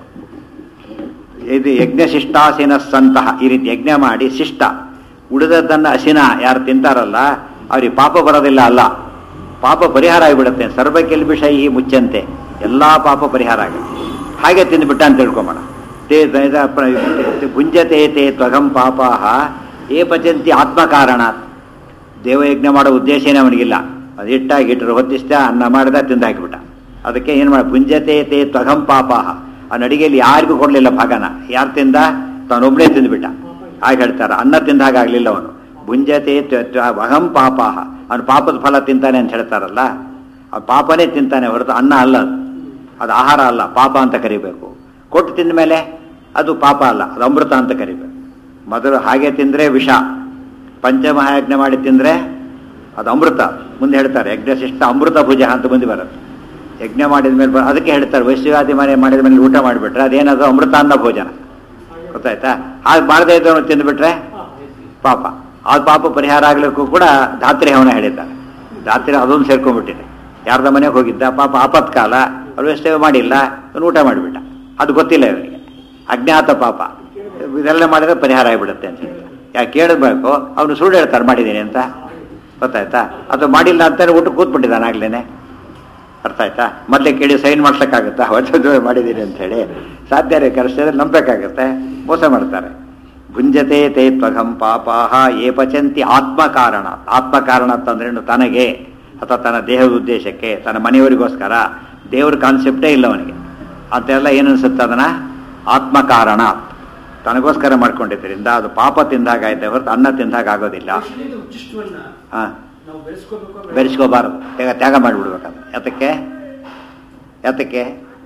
ಇದು ಯಜ್ಞ ಶಿಷ್ಟಾಸೀನ ಸಂತಹ ಈ ರೀತಿ ಯಜ್ಞ ಮಾಡಿ ಶಿಷ್ಟ ಉಳಿದದ್ದನ್ನು ಹಸಿನ ಯಾರು ತಿಂತಾರಲ್ಲ ಅವ್ರಿಗೆ ಪಾಪ ಬರೋದಿಲ್ಲ ಅಲ್ಲ ಪಾಪ ಪರಿಹಾರ ಆಗಿಬಿಡುತ್ತೆ ಸರ್ವ ಕೆಲ್ಬಿಷ ಈ ಮುಚ್ಚಂತೆ ಎಲ್ಲ ಪಾಪ ಪರಿಹಾರ ಆಗುತ್ತೆ ಹಾಗೆ ತಿಂದುಬಿಟ್ಟ ಅಂತ ತಿಳ್ಕೊಂಬೋಣ ತೇ ದ- ಪ್ರ- ಭುಂಜತೆ ತೇ ತ್ವಗಂ ಪಾಪಾಹ ಏ ಪಚಂತಿ ಆತ್ಮಕಾರಣ ದೇವಯಜ್ಞ ಮಾಡೋ ಉದ್ದೇಶನೇ ಅವನಿಗಿಲ್ಲ ಅದು ಇಟ್ಟಾಗಿ ಇಟ್ಟರು ಹೊತ್ತಿಸ್ತ ಅನ್ನ ಮಾಡಿದ ತಿಂದು ಹಾಕಿಬಿಟ್ಟ ಅದಕ್ಕೆ ಏನು ಮಾಡಿ ಭುಂಜತೆ ತೇ ತ್ವಗಂ ಪಾಪಾಹ ಅವನ ಅಡಿಗೆಯಲ್ಲಿ ಯಾರಿಗೂ ಕೊಡಲಿಲ್ಲ ಭಾಗನ ಯಾರು ತಿಂದ ತಾನೊಬ್ಬನೇ ತಿಂದುಬಿಟ್ಟ ಹಾಗೆ ಹೇಳ್ತಾರೆ ಅನ್ನ ತಿಂದ ಹಾಗಾಗಲಿಲ್ಲ ಅವನು ಭುಂಜತೆ ತ್ವ- ತ್ವ- ಅಹಂ ಪಾಪಾಹ ಅವನು ಪಾಪದ ಫಲ ತಿಂತಾನೆ ಅಂತ ಹೇಳ್ತಾರಲ್ಲ ಆ ಪಾಪನೇ ತಿಂತಾನೆ ಹೊರತು ಅನ್ನ ಅಲ್ಲ ಅದು ಅದು ಆಹಾರ ಅಲ್ಲ ಪಾಪ ಅಂತ ಕರಿಬೇಕು ಕೊಟ್ಟು ತಿಂದ ಮೇಲೆ ಅದು ಪಾಪ ಅಲ್ಲ ಅದು ಅಮೃತ ಅಂತ ಕರಿಬೇಕು ಮೊದಲು ಹಾಗೆ ತಿಂದರೆ ವಿಷ ಪಂಚಮಹಾಯಜ್ಞ ಮಾಡಿ ತಿಂದರೆ ಅದು ಅಮೃತ ಮುಂದೆ ಹೇಳ್ತಾರೆ ಯಜ್ಞಶಿಷ್ಟ ಅಮೃತ ಭುಜ ಅಂತ ಮುಂದೆ ಬರುತ್ತೆ ಯಜ್ಞ ಮಾಡಿದ ಮೇಲೆ ಬ- ಅದಕ್ಕೆ ಹೇಳ್ತಾರೆ ವೈಶ್ವಾದಿ ಮನೆ ಮಾಡಿದ ಮೇಲೆ ಊಟ ಮಾಡಿಬಿಟ್ರೆ ಅದೇನದು ಅಮೃತಾನ್ನ ಭೋಜನ ಗೊತ್ತಾಯ್ತಾ ಹಾಗೆ ಮಾಡದೇ ಇದ್ದವನು ತಿಂದುಬಿಟ್ರೆ ಪಾಪ ಆ ಪಾಪ ಪರಿಹಾರ ಆಗ್ಲಿಕ್ಕೂ ಕೂಡ ಧಾತ್ರಿ ಹವನ ಹೇಳಿದ್ದಾರೆ ಧಾತ್ರಿ ಅದೊಂದು ಸೇರ್ಕೊಂಡ್ಬಿಟ್ಟಿದೆ ಯಾರ್ದ ಮನೆಗೆ ಹೋಗಿದ್ದ ಪಾಪ ಆಪತ್ಕಾಲ ಅವ್ರು ವ್ಯವಸ್ಥೆ ಮಾಡಿಲ್ಲ ಅವ್ನು ಊಟ ಮಾಡಿಬಿಟ್ಟ ಅದು ಗೊತ್ತಿಲ್ಲ ಇವನಿಗೆ ಅಜ್ಞಾತ ಪಾಪ ಇದೆಲ್ಲ ಮಾಡಿದ್ರೆ ಪರಿಹಾರ ಆಗಿಬಿಡುತ್ತೆ ಅಂತ ಹೇಳಿ ಯಾಕೆ ಕೇಳಬೇಕು ಅವನು ಸುಳ್ಳು ಹೇಳ್ತಾರೆ ಮಾಡಿದ್ದೀನಿ ಅಂತ ಗೊತ್ತಾಯ್ತಾ ಅದು ಮಾಡಿಲ್ಲ ಅಂತಾನೆ ಊಟ ಕೂತ್ಬಿಟ್ಟಿದ್ದಾನೆ ಆಗ್ಲೇನೆ ಅರ್ಥ ಆಯ್ತಾ ಮೊದಲೇ ಕೇಳಿ ಸೈನ್ ಮಾಡ್ಸಕ್ಕಾಗುತ್ತಾ ಹೊತ್ತು ಮಾಡಿದ್ದೀನಿ ಅಂತ ಹೇಳಿ ಸಾಧ್ಯ ರೀ ಕರೆಸಿದ್ರೆ ನಂಬಬೇಕಾಗತ್ತೆ ಮೋಸ ಮಾಡ್ತಾರೆ ಭುಂಜತೆ ತೇ ತ್ವಗಂ ಪಾಪಾಹ ಏ ಪಚಂತಿ ಆತ್ಮಕಾರಣ ಆತ್ಮಕಾರಣ ಅಂತಂದ್ರೇನು ತನಗೆ ಅಥವಾ ತನ್ನ ದೇಹದ ಉದ್ದೇಶಕ್ಕೆ ತನ್ನ ಮನೆಯವರಿಗೋಸ್ಕರ ದೇವ್ರ ಕಾನ್ಸೆಪ್ಟೇ ಇಲ್ಲ ಅವನಿಗೆ ಅಂತೆಲ್ಲ ಏನು ಅನ್ಸುತ್ತೆ ಅದನ್ನ ಆತ್ಮಕಾರಣ ತನಗೋಸ್ಕರ ಮಾಡ್ಕೊಂಡಿದ್ದರಿಂದ ಅದು ಪಾಪ ತಿಂದಾಗಾಯ್ತೆ ಹೊರತು ಅನ್ನ ತಿಂದಾಗ ಆಗೋದಿಲ್ಲ ಇದು ಉಚ್ಚಿಷ್ಟವನ್ನ ಹಾ ನಾವು ಬೆಳೆಸ್ಕೋಬೇಕು ಬೇಡ? ಬೆರೆಸ್ಕೋಬಾರದು ತ್ಯಾಗ ತ್ಯಾಗ ಮಾಡಿಬಿಡ್ಬೇಕದು ಯಾತಕ್ಕೆ ಯಾತಕ್ಕೆ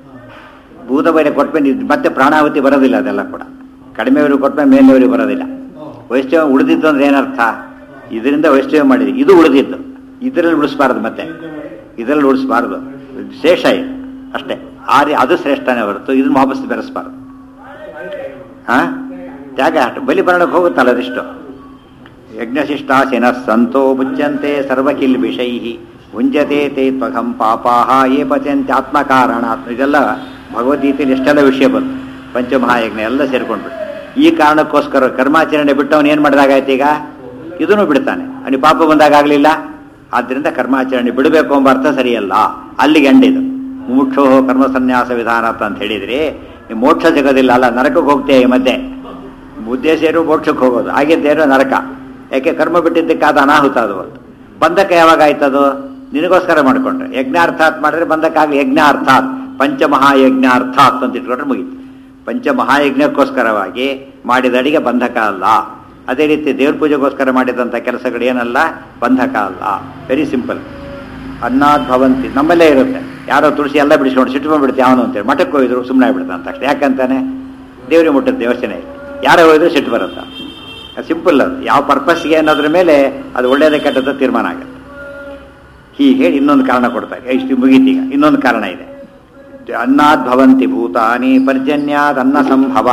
ಭೂತ ಬೈರೆ ಕೊಟ್ಮೇಲೆ ಇದು ಮತ್ತೆ ಪ್ರಾಣಾಹುತಿ ಬರೋದಿಲ್ಲ ಅದೆಲ್ಲ ಕೂಡ ಕಡಿಮೆಯವರು ಕೊಟ್ಮೇಲೆ ಮೇಲೆಯವರು ಬರೋದಿಲ್ಲ ವೈಷ್ಣವ ಉಳಿದಿದ್ದು ಅಂದ್ರೆ ಏನರ್ಥ ಇದರಿಂದ ವೈಷ್ಣವ ಮಾಡಿದೆ ಇದು ಉಳಿದಿದ್ದು ಇದರಲ್ಲಿ ಉಳಿಸ್ಬಾರ್ದು ಮತ್ತೆ ಇದರಲ್ಲಿ ಉಳಿಸ್ಬಾರ್ದು ಶೇಷ ಇದು ಅಷ್ಟೇ ಆ ರೀ ಅದು ಶ್ರೇಷ್ಠನೇ ಹೊರತು ಇದನ್ನ ವಾಪಸ್ ಬೆರೆಸ್ಬಾರ್ದು ಹಾ ತ್ಯಾಗ ಅಷ್ಟು ಬಲಿ ಬರಣಕ್ಕೆ ಹೋಗುತ್ತಲ್ಲ ಅದಿಷ್ಟು ಯಜ್ಞಶಿಷ್ಟಾಸಿನ ಸಂತೋ ಮುಚ್ಚಂತೆ ಸರ್ವಕಿಲ್ ವಿಷೈ ಭುಂಜತೆ ತೇ ತ್ವಗಂ ಪಾಪಾಹ ಏ ಪಚಂತೆ ಆತ್ಮಕಾರಣ ಇದೆಲ್ಲ ಭಗವದ್ಗೀತೆಯಲ್ಲಿ ಎಷ್ಟೆಲ್ಲ ವಿಷಯ ಬಂತು ಪಂಚಮಹಾಯಜ್ಞ ಎಲ್ಲ ಸೇರ್ಕೊಂಡ್ಬಿಟ್ಟು ಈ ಕಾರಣಕ್ಕೋಸ್ಕರ ಕರ್ಮಾಚರಣೆ ಬಿಟ್ಟವನು ಏನು ಮಾಡಿದಾಗಾಯ್ತು ಈಗ ಇದನ್ನು ಬಿಡ್ತಾನೆ ಅವನಿಗೆ ಪಾಪ ಬಂದಾಗ ಆಗಲಿಲ್ಲ ಆದ್ದರಿಂದ ಕರ್ಮಾಚರಣೆ ಬಿಡಬೇಕು ಎಂಬ ಅರ್ಥ ಸರಿಯಲ್ಲ ಅಲ್ಲಿಗೆ ಎಂಡಿದು ಮುಮುಕ್ಷೋ ಕರ್ಮ ಸನ್ಯಾಸ ವಿಧಾನ ಅಂತ ಹೇಳಿದ್ರಿ ನೀವು ಮೋಕ್ಷ ಸಿಗೋದಿಲ್ಲ ಅಲ್ಲ ನರಕಕ್ಕೆ ಹೋಗ್ತೇ ಈ ಮಧ್ಯೆ ಉದ್ದೇಶ ಏನು ಮೋಕ್ಷಕ್ಕೆ ಹೋಗೋದು ಆಗಿದ್ದೇನೋ ನರಕ ಯಾಕೆ ಕರ್ಮ ಬಿಟ್ಟಿದ್ದಕ್ಕಾದ ಅನಾಹುತ ಅದು ಒಂದು ಬಂಧಕ ಯಾವಾಗ ಆಯ್ತದು ನಿನಗೋಸ್ಕರ ಮಾಡಿಕೊಂಡ್ರೆ ಯಜ್ಞಾರ್ಥಾತ್ ಮಾಡಿದ್ರೆ ಬಂಧಕ ಆಗಲಿ ಯಜ್ಞಾರ್ಥಾತ್ ಪಂಚಮಹಾಯಜ್ಞಾರ್ಥಾತ್ ಅಂತ ಇಟ್ಕೊಂಡ್ರೆ ಮುಗೀತು ಪಂಚಮಹಾಯಜ್ಞಕ್ಕೋಸ್ಕರವಾಗಿ ಮಾಡಿದ ಅಡಿಗೆ ಬಂಧಕ ಅಲ್ಲ ಅದೇ ರೀತಿ ದೇವ್ರ ಪೂಜೆಗೋಸ್ಕರ ಮಾಡಿದಂಥ ಕೆಲಸಗಳು ಏನಲ್ಲ ಬಂಧಕ ಅಲ್ಲ ವೆರಿ ಸಿಂಪಲ್ ಅನ್ನಾದ್ ಭವಂತಿ ನಮ್ಮಲ್ಲೇ ಇರುತ್ತೆ ಯಾರೋ ತುಳಸಿ ಎಲ್ಲ ಬಿಡಿಸ್ಕೊಂಡು ಸಿಟ್ಟು ಬಂದ್ಬಿಡುತ್ತೆ ಅವನು ಅಂತೇಳಿ ಮಠಕ್ಕೆ ಹೋಗಿದ್ರು ಸುಮ್ಮನೆ ಆಗ್ಬಿಡ್ತಾನೆ ಅಂತ ತಕ್ಷಣ ಯಾಕಂತಾನೆ ದೇವರಿಗೆ ಮುಟ್ಟುತ್ತೆ ಯೋಚನೆ ಇಲ್ಲ ಯಾರೋ ಹೋಗಿದ್ರು ಸಿಟ್ಟು ಬರುತ್ತೆ ಸಿಂಪಲ್ ಅದು ಯಾವ ಪರ್ಪಸ್ಗೆ ಅನ್ನೋದ್ರ ಮೇಲೆ ಅದು ಒಳ್ಳೇದೇ ಕೆಟ್ಟದ ತೀರ್ಮಾನ ಆಗುತ್ತೆ ಹೀಗೆ ಹೇಳಿ ಇನ್ನೊಂದು ಕಾರಣ ಕೊಡ್ತಾರೆ ಇಷ್ಟು ಮುಗೀತೀಗ ಇನ್ನೊಂದು ಕಾರಣ ಇದೆ ಅನ್ನಾದ್ ಭವಂತಿ ಭೂತಾನಿ ಪರ್ಜನ್ಯಾದ್ ಅನ್ನ ಸಂಭವ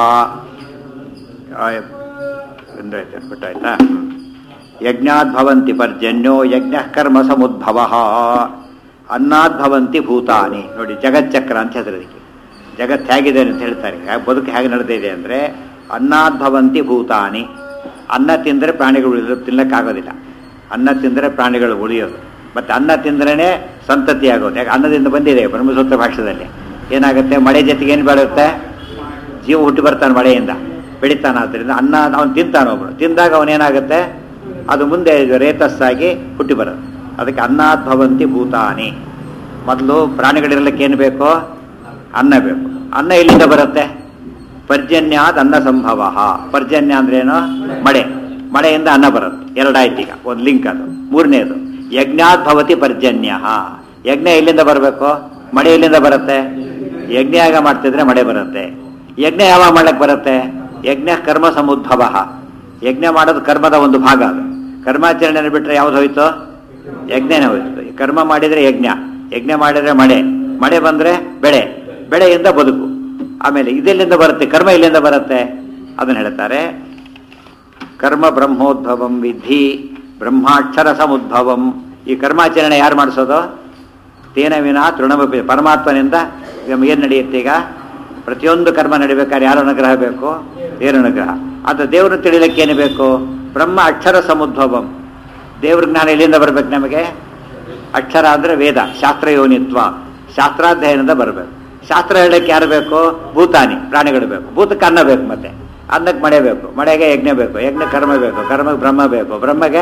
ಬಿಟ್ಟಾಯ್ತಾ ಯಜ್ಞಾದ್ ಭವಂತಿ ಪರ್ಜನ್ಯೋ ಯಜ್ಞ ಕರ್ಮ ಸಮುದ್ಭವ ಅನ್ನಾದ್ ಭವಂತಿ ಭೂತಾನಿ ನೋಡಿ ಜಗಚ್ಚಕ್ರ ಅಂತ ಹೆಸರು ಅದಕ್ಕೆ ಜಗತ್ತು ಹೇಗಿದೆ ಅಂತ ಹೇಳ್ತಾರೆ ಹ್ಯಾ- ಬದುಕು ಹೇಗೆ ನಡೆದಿದೆ ಅಂದರೆ ಅನ್ನಾದ್ ಭವಂತಿ ಭೂತಾನಿ ಅನ್ನ ತಿಂದರೆ ಪ್ರಾಣಿಗಳು ಉಳಿಯೋದು ತಿನ್ನಕ್ಕಾಗೋದಿಲ್ಲ ಅನ್ನ ತಿಂದರೆ ಪ್ರಾಣಿಗಳು ಉಳಿಯೋದು ಮತ್ತು ಅನ್ನ ತಿಂದ್ರೇ ಸಂತತಿ ಆಗೋದು ಯಾಕೆ ಅನ್ನದಿಂದ ಬಂದಿದೆ ಬ್ರಹ್ಮಸೂತ್ರ ಭಾಷೆಯಲ್ಲಿ ಏನಾಗುತ್ತೆ ಮಳೆ ಜೊತೆಗೆ ಏನು ಬೆಳೆಯುತ್ತೆ ಜೀವ ಹುಟ್ಟಿ ಬರ್ತಾನೆ ಮಳೆಯಿಂದ ಬೆಳಿತಾನೆ ಆದ್ದರಿಂದ ಅನ್ನ ಅವನು ತಿಂತಾನೆ ಒಬ್ಬನು ತಿಂದಾಗ ಅವನೇನಾಗುತ್ತೆ ಅದು ಮುಂದೆ ರೇತಸ್ಸಾಗಿ ಹುಟ್ಟಿ ಬರೋದು ಅದಕ್ಕೆ ಅನ್ನಾದ್ ಭವಂತಿ ಭೂತಾನಿ ಮೊದಲು ಪ್ರಾಣಿಗಳಿರಲಿಕ್ಕೆ ಏನು ಬೇಕೋ ಅನ್ನ ಬೇಕು ಅನ್ನ ಎಲ್ಲಿಂದ ಬರುತ್ತೆ ಪರ್ಜನ್ಯಾದ ಅನ್ನ ಸಂಭವ ಪರ್ಜನ್ಯ ಅಂದ್ರೇನು ಮಳೆ ಮಳೆಯಿಂದ ಅನ್ನ ಬರುತ್ತೆ ಎರಡಾಯ್ತು ಈಗ ಒಂದು ಲಿಂಕ್ ಅದು ಮೂರನೇದು ಯಜ್ಞಾತ್ ಭವತಿ ಪರ್ಜನ್ಯ ಯಜ್ಞ ಎಲ್ಲಿಂದ ಬರಬೇಕು ಮಳೆ ಎಲ್ಲಿಂದ ಬರುತ್ತೆ ಯಜ್ಞ ಯಾಗ ಮಾಡ್ತಿದ್ರೆ ಮಳೆ ಬರುತ್ತೆ ಯಜ್ಞ ಯಾವಾಗ ಮಾಡ್ಲಿಕ್ಕೆ ಬರುತ್ತೆ ಯಜ್ಞ ಕರ್ಮ ಸಮುದ್ಭವ ಯಜ್ಞ ಮಾಡೋದು ಕರ್ಮದ ಒಂದು ಭಾಗ ಅದು ಕರ್ಮಾಚರಣೆ ಬಿಟ್ರೆ ಯಾವ್ದು ಹೋಯ್ತು ಯಜ್ಞನೇ ಹೋಯ್ತು ಕರ್ಮ ಮಾಡಿದ್ರೆ ಯಜ್ಞ ಯಜ್ಞ ಮಾಡಿದ್ರೆ ಮಳೆ ಮಳೆ ಬಂದ್ರೆ ಬೆಳೆ ಬೆಳೆಯಿಂದ ಬದುಕು ಆಮೇಲೆ ಇದೆಲ್ಲಿಂದ ಬರುತ್ತೆ ಕರ್ಮ ಎಲ್ಲಿಂದ ಬರುತ್ತೆ ಅದನ್ನ ಹೇಳ್ತಾರೆ ಕರ್ಮ ಬ್ರಹ್ಮೋದ್ಭವಂ ವಿಧಿ ಬ್ರಹ್ಮಾಕ್ಷರ ಸಮುದ್ಭವಂ ಈ ಕರ್ಮಾಚರಣೆ ಯಾರು ಮಾಡಿಸೋದು ತೇನ ವಿನ ತೃಣಮಪಿ ಪರಮಾತ್ಮನಿಂದ ಏನು ನಡೆಯುತ್ತೆ ಈಗ ಪ್ರತಿಯೊಂದು ಕರ್ಮ ನಡಿಬೇಕಾದ್ರೆ ಯಾರ ಅನುಗ್ರಹ ಬೇಕು ದೇವರ ಅನುಗ್ರಹ ಅದು ದೇವರು ತಿಳಿಲಿಕ್ಕೆ ಏನು ಬೇಕು ಬ್ರಹ್ಮ ಅಕ್ಷರ ಸಮುದ್ಭವಂ ದೇವ್ರ ಜ್ಞಾನ ಎಲ್ಲಿಂದ ಬರ್ಬೇಕು ನಮಗೆ ಅಕ್ಷರ ಅಂದ್ರೆ ವೇದ ಶಾಸ್ತ್ರ ಯೋನಿತ್ವ ಶಾಸ್ತ್ರಾಧ್ಯಯನದ ಬರಬೇಕು ಶಾಸ್ತ್ರ ಹೇಳಕ್ಕೆ ಯಾರು ಬೇಕು ಭೂತಾನಿ ಪ್ರಾಣಿಗಳು ಬೇಕು ಭೂತಕ್ಕೆ ಅನ್ನ ಬೇಕು ಮತ್ತೆ ಅನ್ನಕ್ಕೆ ಮಳೆ ಬೇಕು ಮಳೆಗೆ ಯಜ್ಞ ಬೇಕು ಯಜ್ಞ ಕರ್ಮ ಬೇಕು ಕರ್ಮಕ್ಕೆ ಬ್ರಹ್ಮ ಬೇಕು ಬ್ರಹ್ಮಗೆ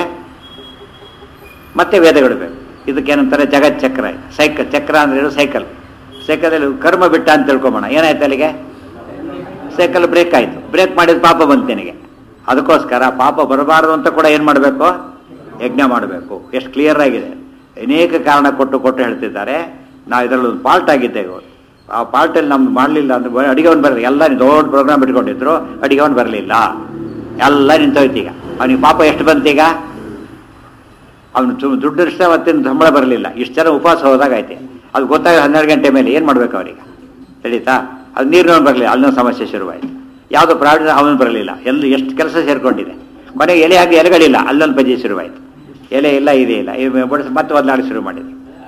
ಮತ್ತೆ ವೇದಗಳು ಬೇಕು ಇದಕ್ಕೇನಂತಾರೆ ಜಗತ್ ಚಕ್ರ ಸೈಕಲ್ ಚಕ್ರ ಅಂದ್ರೆ ಏನು ಸೈಕಲ್ ಸೈಕಲಲ್ಲಿ ಕರ್ಮ ಬಿಟ್ಟ ಅಂತ ತಿಳ್ಕೊಂಬೋಣ ಏನಾಯ್ತು ಅಲ್ಲಿಗೆ ಸೈಕಲ್ ಬ್ರೇಕ್ ಆಯ್ತು ಬ್ರೇಕ್ ಮಾಡಿದ ಪಾಪ ಬಂತು ನಿನಗೆ ಅದಕ್ಕೋಸ್ಕರ ಪಾಪ ಬರಬಾರದು ಅಂತ ಕೂಡ ಏನು ಮಾಡಬೇಕು ಯಜ್ಞ ಮಾಡಬೇಕು ಎಷ್ಟು ಕ್ಲಿಯರ್ ಆಗಿದೆ ಅನೇಕ ಕಾರಣ ಕೊಟ್ಟು ಕೊಟ್ಟು ಹೇಳ್ತಿದ್ದಾರೆ ನಾವು ಇದರಲ್ಲಿ ಒಂದು ಪಾಲ್ಟ್ ಆಗಿದ್ದೇವೆ ಆ ಪಾಲ್ಟಲ್ಲಿ ನಮ್ದು ಮಾಡಲಿಲ್ಲ ಅಂದ್ರೆ ಅಡಿಗೆವನ್ ಬರಲಿಲ್ಲ ಎಲ್ಲ ದೊಡ್ಡ ಪ್ರೋಗ್ರಾಮ್ ಇಟ್ಕೊಂಡಿದ್ರು ಅಡಿಗೆವನ್ ಬರಲಿಲ್ಲ ಎಲ್ಲ ನಿಂತೋಯ್ತು ಈಗ ಅವನಿಗೆ ಪಾಪ ಎಷ್ಟು ಬಂತೀಗ ಅವನು ದುಡ್ಡು ಇಷ್ಟ ಮತ್ತೇನು ಸಂಬಳ ಬರಲಿಲ್ಲ ಇಷ್ಟು ಜನ ಉಪವಾಸ ಹೋದಾಗ ಐತೆ ಅದು ಗೊತ್ತಾಗ ಹನ್ನೆರಡು ಗಂಟೆ ಮೇಲೆ ಏನು ಮಾಡ್ಬೇಕು ಅವರಿಗೆ ತಿಳಿತಾ ಅದು ನೀರಿನವನು ಬರಲಿಲ್ಲ ಅಲ್ಲೊಂದು ಸಮಸ್ಯೆ ಶುರುವಾಯಿತು ಯಾವುದೋ ಪ್ರಾವಿಡ್ ಅವನು ಬರಲಿಲ್ಲ ಎಲ್ಲ ಎಷ್ಟು ಕೆಲಸ ಸೇರ್ಕೊಂಡಿದೆ ಕೊನೆಗೆ ಎಲೆ ಹಾಕಿ ಎಲೆಗಳಿಲ್ಲ ಅಲ್ಲೊಂದು ಬಜ್ಜಿ ಶುರುವಾಯಿತು ಎಲೆ ಇಲ್ಲ ಇದೇ ಇಲ್ಲ ಇವ್ ಬಡಿಸಿ ಮತ್ತೆ ಒದ್ದಾಡಿ ಶುರು ಮಾಡಿದೆ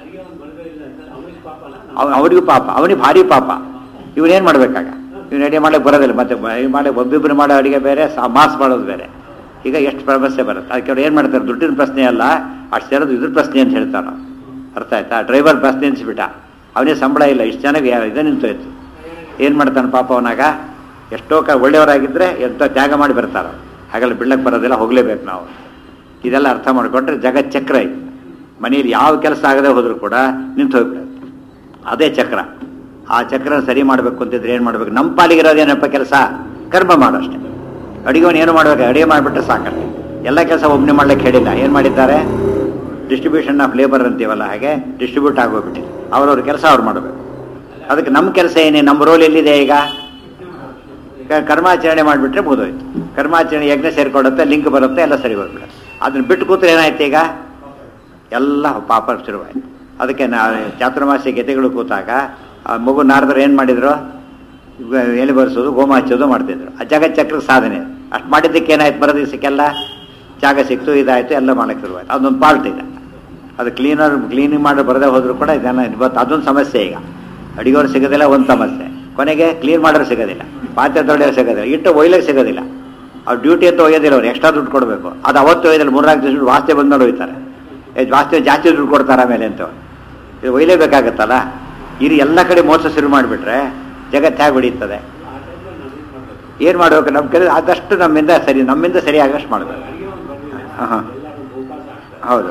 ಅವ ಅವನಿಗೂ ಪಾಪ ಅವನಿಗೆ ಭಾರಿ ಪಾಪ ಇವನೇನು ಮಾಡ್ಬೇಕಾಗ ಇವ್ನು ಅಡಿಗೆ ಮಾಡಕ್ಕೆ ಬರೋದಿಲ್ಲ ಮತ್ತೆ ಮಾಡಕ್ಕೆ ಒಬ್ಬಿಬ್ಬರು ಮಾಡೋ ಅಡಿಗೆ ಬೇರೆ ಸಾ- ಮಾಸ್ ಮಾಡೋದು ಬೇರೆ ಈಗ ಎಷ್ಟು ಸಮಸ್ಯೆ ಬರುತ್ತೆ ಅದಕ್ಕೆ ಅವ್ರು ಏನು ಮಾಡ್ತಾರೆ ದುಡ್ಡಿನ ಪ್ರಶ್ನೆ ಅಲ್ಲ ಅಷ್ಟು ಸೇರೋದು ಇದ್ರ ಪ್ರಶ್ನೆ ಅಂತ ಹೇಳ್ತಾರೆ ನಾವು ಅರ್ಥ ಆಯ್ತಾ ಡ್ರೈವರ್ ಪ್ರಶ್ನೆ ಅನ್ಸ್ಬಿಟ್ಟ ಅವನಿಗೆ ಸಂಬಳ ಇಲ್ಲ ಇಷ್ಟು ಚೆನ್ನಾಗಿ ಇದು ನಿಂತೋಯ್ತು ಏನು ಮಾಡ್ತಾನೆ ಪಾಪ ಅವನಾಗ ಎಷ್ಟೋ ಕ ಒಳ್ಳೆಯವರಾಗಿದ್ದರೆ ಎಂತ ತ್ಯಾಗ ಮಾಡಿ ಬರ್ತಾರೆ ಹಾಗೆಲ್ಲ ಬಿಡ್ಲಕ್ಕೆ ಬರೋದಿಲ್ಲ ಹೋಗಲೇಬೇಕು ನಾವು ಇದೆಲ್ಲ ಅರ್ಥ ಮಾಡಿಕೊಂಡ್ರೆ ಜಗತ್ ಚಕ್ರ ಇದು ಮನೆಯಲ್ಲಿ ಯಾವ ಕೆಲಸ ಆಗದೆ ಹೋದರೂ ಕೂಡ ನಿಂತು ಹೋಗ್ಬಿಡುತ್ತೆ ಅದೇ ಚಕ್ರ ಆ ಚಕ್ರ ಸರಿ ಮಾಡಬೇಕು ಅಂತಿದ್ರೆ ಏನು ಮಾಡ್ಬೇಕು ನಮ್ಮ ಪಾಲಿಗಿರೋದೇನಪ್ಪ ಕೆಲಸ ಕರ್ಮ ಮಾಡೋಷ್ಟೇ ಅಡಿಗೆವನು ಏನು ಮಾಡ್ಬೇಕು ಅಡಿಗೆ ಮಾಡಿಬಿಟ್ರೆ ಸಾಕಲ್ಲ ಎಲ್ಲ ಕೆಲಸ ಒಬ್ಬನೇ ಮಾಡ್ಲಿಕ್ಕೆ ಹೇಳಿಲ್ಲ ಏನು ಮಾಡಿದ್ದಾರೆ ಡಿಸ್ಟ್ರಿಬ್ಯೂಷನ್ ಆಫ್ ಲೇಬರ್ ಅಂತೀವಲ್ಲ ಹಾಗೆ ಡಿಸ್ಟ್ರಿಬ್ಯೂಟ್ ಆಗೋಗ್ಬಿಟ್ಟಿದೆ ಅವ್ರವ್ರ ಕೆಲಸ ಅವ್ರು ಮಾಡಬೇಕು ಅದಕ್ಕೆ ನಮ್ಮ ಕೆಲಸ ಏನೇ ನಮ್ಮ ರೋಲ್ ಎಲ್ಲಿದೆ ಈಗ ಕ- ಕರ್ಮಾಚರಣೆ ಮಾಡಿಬಿಟ್ರೆ ಮುಗಿದೋಯ್ತು ಕರ್ಮಾಚರಣೆ ಯಜ್ಞ ಸೇರ್ಕೊಡುತ್ತೆ ಲಿಂಕ್ ಬರುತ್ತೆ ಎಲ್ಲ ಸರಿ ಹೋಗ್ಬಿಡುತ್ತೆ ಅದನ್ನ ಬಿಟ್ಟು ಕೂತ್ರೆ ಏನಾಯ್ತು ಈಗ ಎಲ್ಲ ಪಾಪ ಶುರುವಾಯಿತು ಅದಕ್ಕೆ ನಾ ಚಾತುರ್ಮಾಸ್ಯ ಗೆತೆಗಳು ಕೂತಾಗ ಆ ಮಗು ನಾರದರು ಏನು ಮಾಡಿದ್ರು ಇವ- ಎಲೆ ಬರೆಸೋದು ಗೋಮ ಹಚ್ಚೋದು ಮಾಡ್ತಿದ್ರು ಆ ಜಗಚ್ಚಕ್ರ ಸಾಧನೆ ಅಷ್ಟು ಮಾಡಿದ್ದಕ್ಕೆ ಏನಾಯ್ತು ಬರೋ ದಿವಸಕ್ಕೆಲ್ಲ ಜಾಗ ಸಿಕ್ತು ಇದಾಯಿತು ಎಲ್ಲ ಮಾಡಕ್ಕೆ ಶುರುವಾಯ್ತು ಅದೊಂದು ಪಾಲ್ಟ್ ಇದೆ ಅದು ಕ್ಲೀನರ್ ಕ್ಲೀನಿಂಗ್ ಮಾಡಿ ಬರದೇ ಹೋದ್ರು ಕೂಡ ಇದೆಲ್ಲ ಇವತ್ತು ಅದೊಂದು ಸಮಸ್ಯೆ ಈಗ ಅಡಿಗೆವ್ರು ಸಿಗೋದಿಲ್ಲ ಒಂದು ಸಮಸ್ಯೆ ಕೊನೆಗೆ ಕ್ಲೀನ್ ಮಾಡೋರು ಸಿಗೋದಿಲ್ಲ ಪಾತ್ರೆ ತೊಳೆಯೋರು ಸಿಗೋದಿಲ್ಲ ಇಟ್ಟು ಒಯ್ಲಿಕ್ಕೆ ಸಿಗೋದಿಲ್ಲ ಅವ್ರು ಡ್ಯೂಟಿ ಅಂತ ಒಯ್ಯೋದಿಲ್ಲ ಅವ್ರು ಎಕ್ಸ್ಟ್ರಾ ದುಡ್ಡು ಕೊಡಬೇಕು ಅದು ಅವತ್ತು ಒಯ್ಯೋದಿಲ್ಲ ಮೂರ್ನಾಲ್ಕು ದಿವಸ ವಾಸ್ತೆ ಬಂದ್ಮೇಲೆ ಒಯ್ತಾರೆ ಏ ವಾಸ್ತೆ ಜಾಸ್ತಿ ದುಡ್ಡು ಕೊಡ್ತಾರೆ ಆಮೇಲೆ ಅಂತ ಇದು ಒಯ್ಲೇಬೇಕಾಗತ್ತಲ್ಲ ಇರಿ ಎಲ್ಲ ಕಡೆ ಮೋಸ ಶುರು ಮಾಡಿಬಿಟ್ರೆ ಜಗತ್ತು ಹೇಗೆ ಹೊಡೀತದೆ ಏನು ಮಾಡ್ಬೇಕು ನಮ್ಮ ಕಡೆ ಆದಷ್ಟು ನಮ್ಮಿಂದ ಸರಿ ನಮ್ಮಿಂದ ಸರಿ ಆಗಷ್ಟು ಮಾಡಬೇಕು ಹಾಂ ಹಾಂ ಹೌದು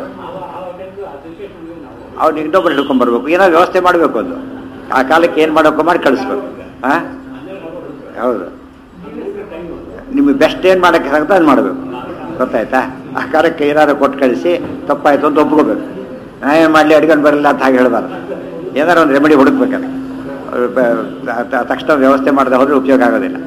ಅವ್ನು ಇನ್ನೊಬ್ರು ಹಿಡ್ಕೊಂಡ್ಬರ್ಬೇಕು ಏನೋ ವ್ಯವಸ್ಥೆ ಮಾಡಬೇಕು ಅದು ಆ ಕಾಲಕ್ಕೆ ಏನು ಮಾಡಬೇಕು ಮಾಡಿ ಕಳಿಸ್ಬೇಕು ಹಾಂ ಹೌದು ನಿಮಗೆ ಬೆಸ್ಟ್ ಏನು ಮಾಡೋಕ್ಕೆ ಸಾಗುತ್ತೆ ಅದು ಮಾಡಬೇಕು ಗೊತ್ತಾಯ್ತಾ ಆ ಕಾಲಕ್ಕೆ ಏನಾದ್ರು ಕೊಟ್ಟು ಕಳಿಸಿ ತಪ್ಪಾಯ್ತು ಅಂತ ಒಪ್ಕೋಬೇಕು ನಾ ಏನು ಮಾಡಲಿ ಅಡ್ಕೊಂಡು ಬರಲಿಲ್ಲ ಅಂತ ಹಾಗೆ ಹೇಳಬಾರ್ದು ಏನಾರು ಒಂದು ರೆಮಿಡಿ ಹುಡುಕ್ಬೇಕಲ್ಲ ಅವ್ರು ಬ- ತ- ತಕ್ಷಣ ವ್ಯವಸ್ಥೆ ಮಾಡದೆ ಹೋದ್ರೆ ಉಪಯೋಗ ಆಗೋದಿಲ್ಲ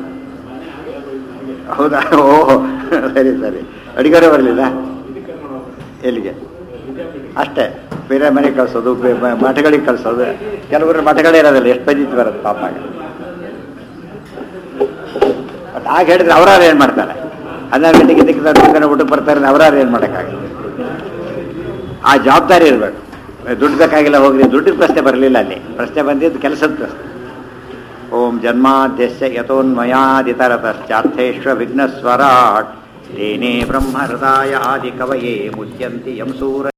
ಹೌದಾ ಓಹೋ ಸರಿ ಸರಿ ಅಡಿಗೆರೆ ಬರಲಿಲ್ಲ ಎಲ್ಲಿಗೆ ಅಷ್ಟೇ ಬೇರೆ ಮನೆಗೆ ಕಳಿಸೋದು ಬೆ- ಮ- ಮಠಗಳಿಗೆ ಕಳಿಸೋದು ಕೆಲವರು ಮಠಗಳೇ ಇರೋದಿಲ್ಲ ಎಷ್ಟು ಬಂದಿತ್ತು ಬರುತ್ತೆ ಪಾಪ ಆಗ. ಮತ್ತೆ ಆಗ ಹೇಳಿದ್ರೆ ಅವರಾರು ಏನು ಮಾಡ್ತಾರೆ ಹನ್ನೆರಡು ಗಂಟೆಗೆ ದಿಕ್ಕ ಊಟಕ್ಕೆ ಬರ್ತಾರೆ ಅವರಾರು ಏನು ಮಾಡೋಕ್ಕಾಗಲ್ಲ ಆ ಜವಾಬ್ದಾರಿ ಇರಬೇಕು ದುಡ್ಡು ಬೇಕಾಗಿಲ್ಲ ಹೋಗ್ರಿ ದುಡ್ಡಿನ ಪ್ರಶ್ನೆ ಬರಲಿಲ್ಲ ಅಲ್ಲಿ ಪ್ರಶ್ನೆ ಬಂದಿದ್ದು ಕೆಲಸದ ಪ್ರಶ್ನೆ ಓಂ ಜನ್ಮಾದ್ಯಸ್ಯ ಯಥೋನ್ಮಯಾದಿತರತಶ್ಚಾರ್ಥೇಶ್ವ ವಿಘ್ನಸ್ವರಾಟ್ ತೇನೇ ಬ್ರಹ್ಮ ಹೃದಯ ಆದಿ ಕವಯೇ ಮುಚ್ಯಂತಿ ಯಂ ಸೂರ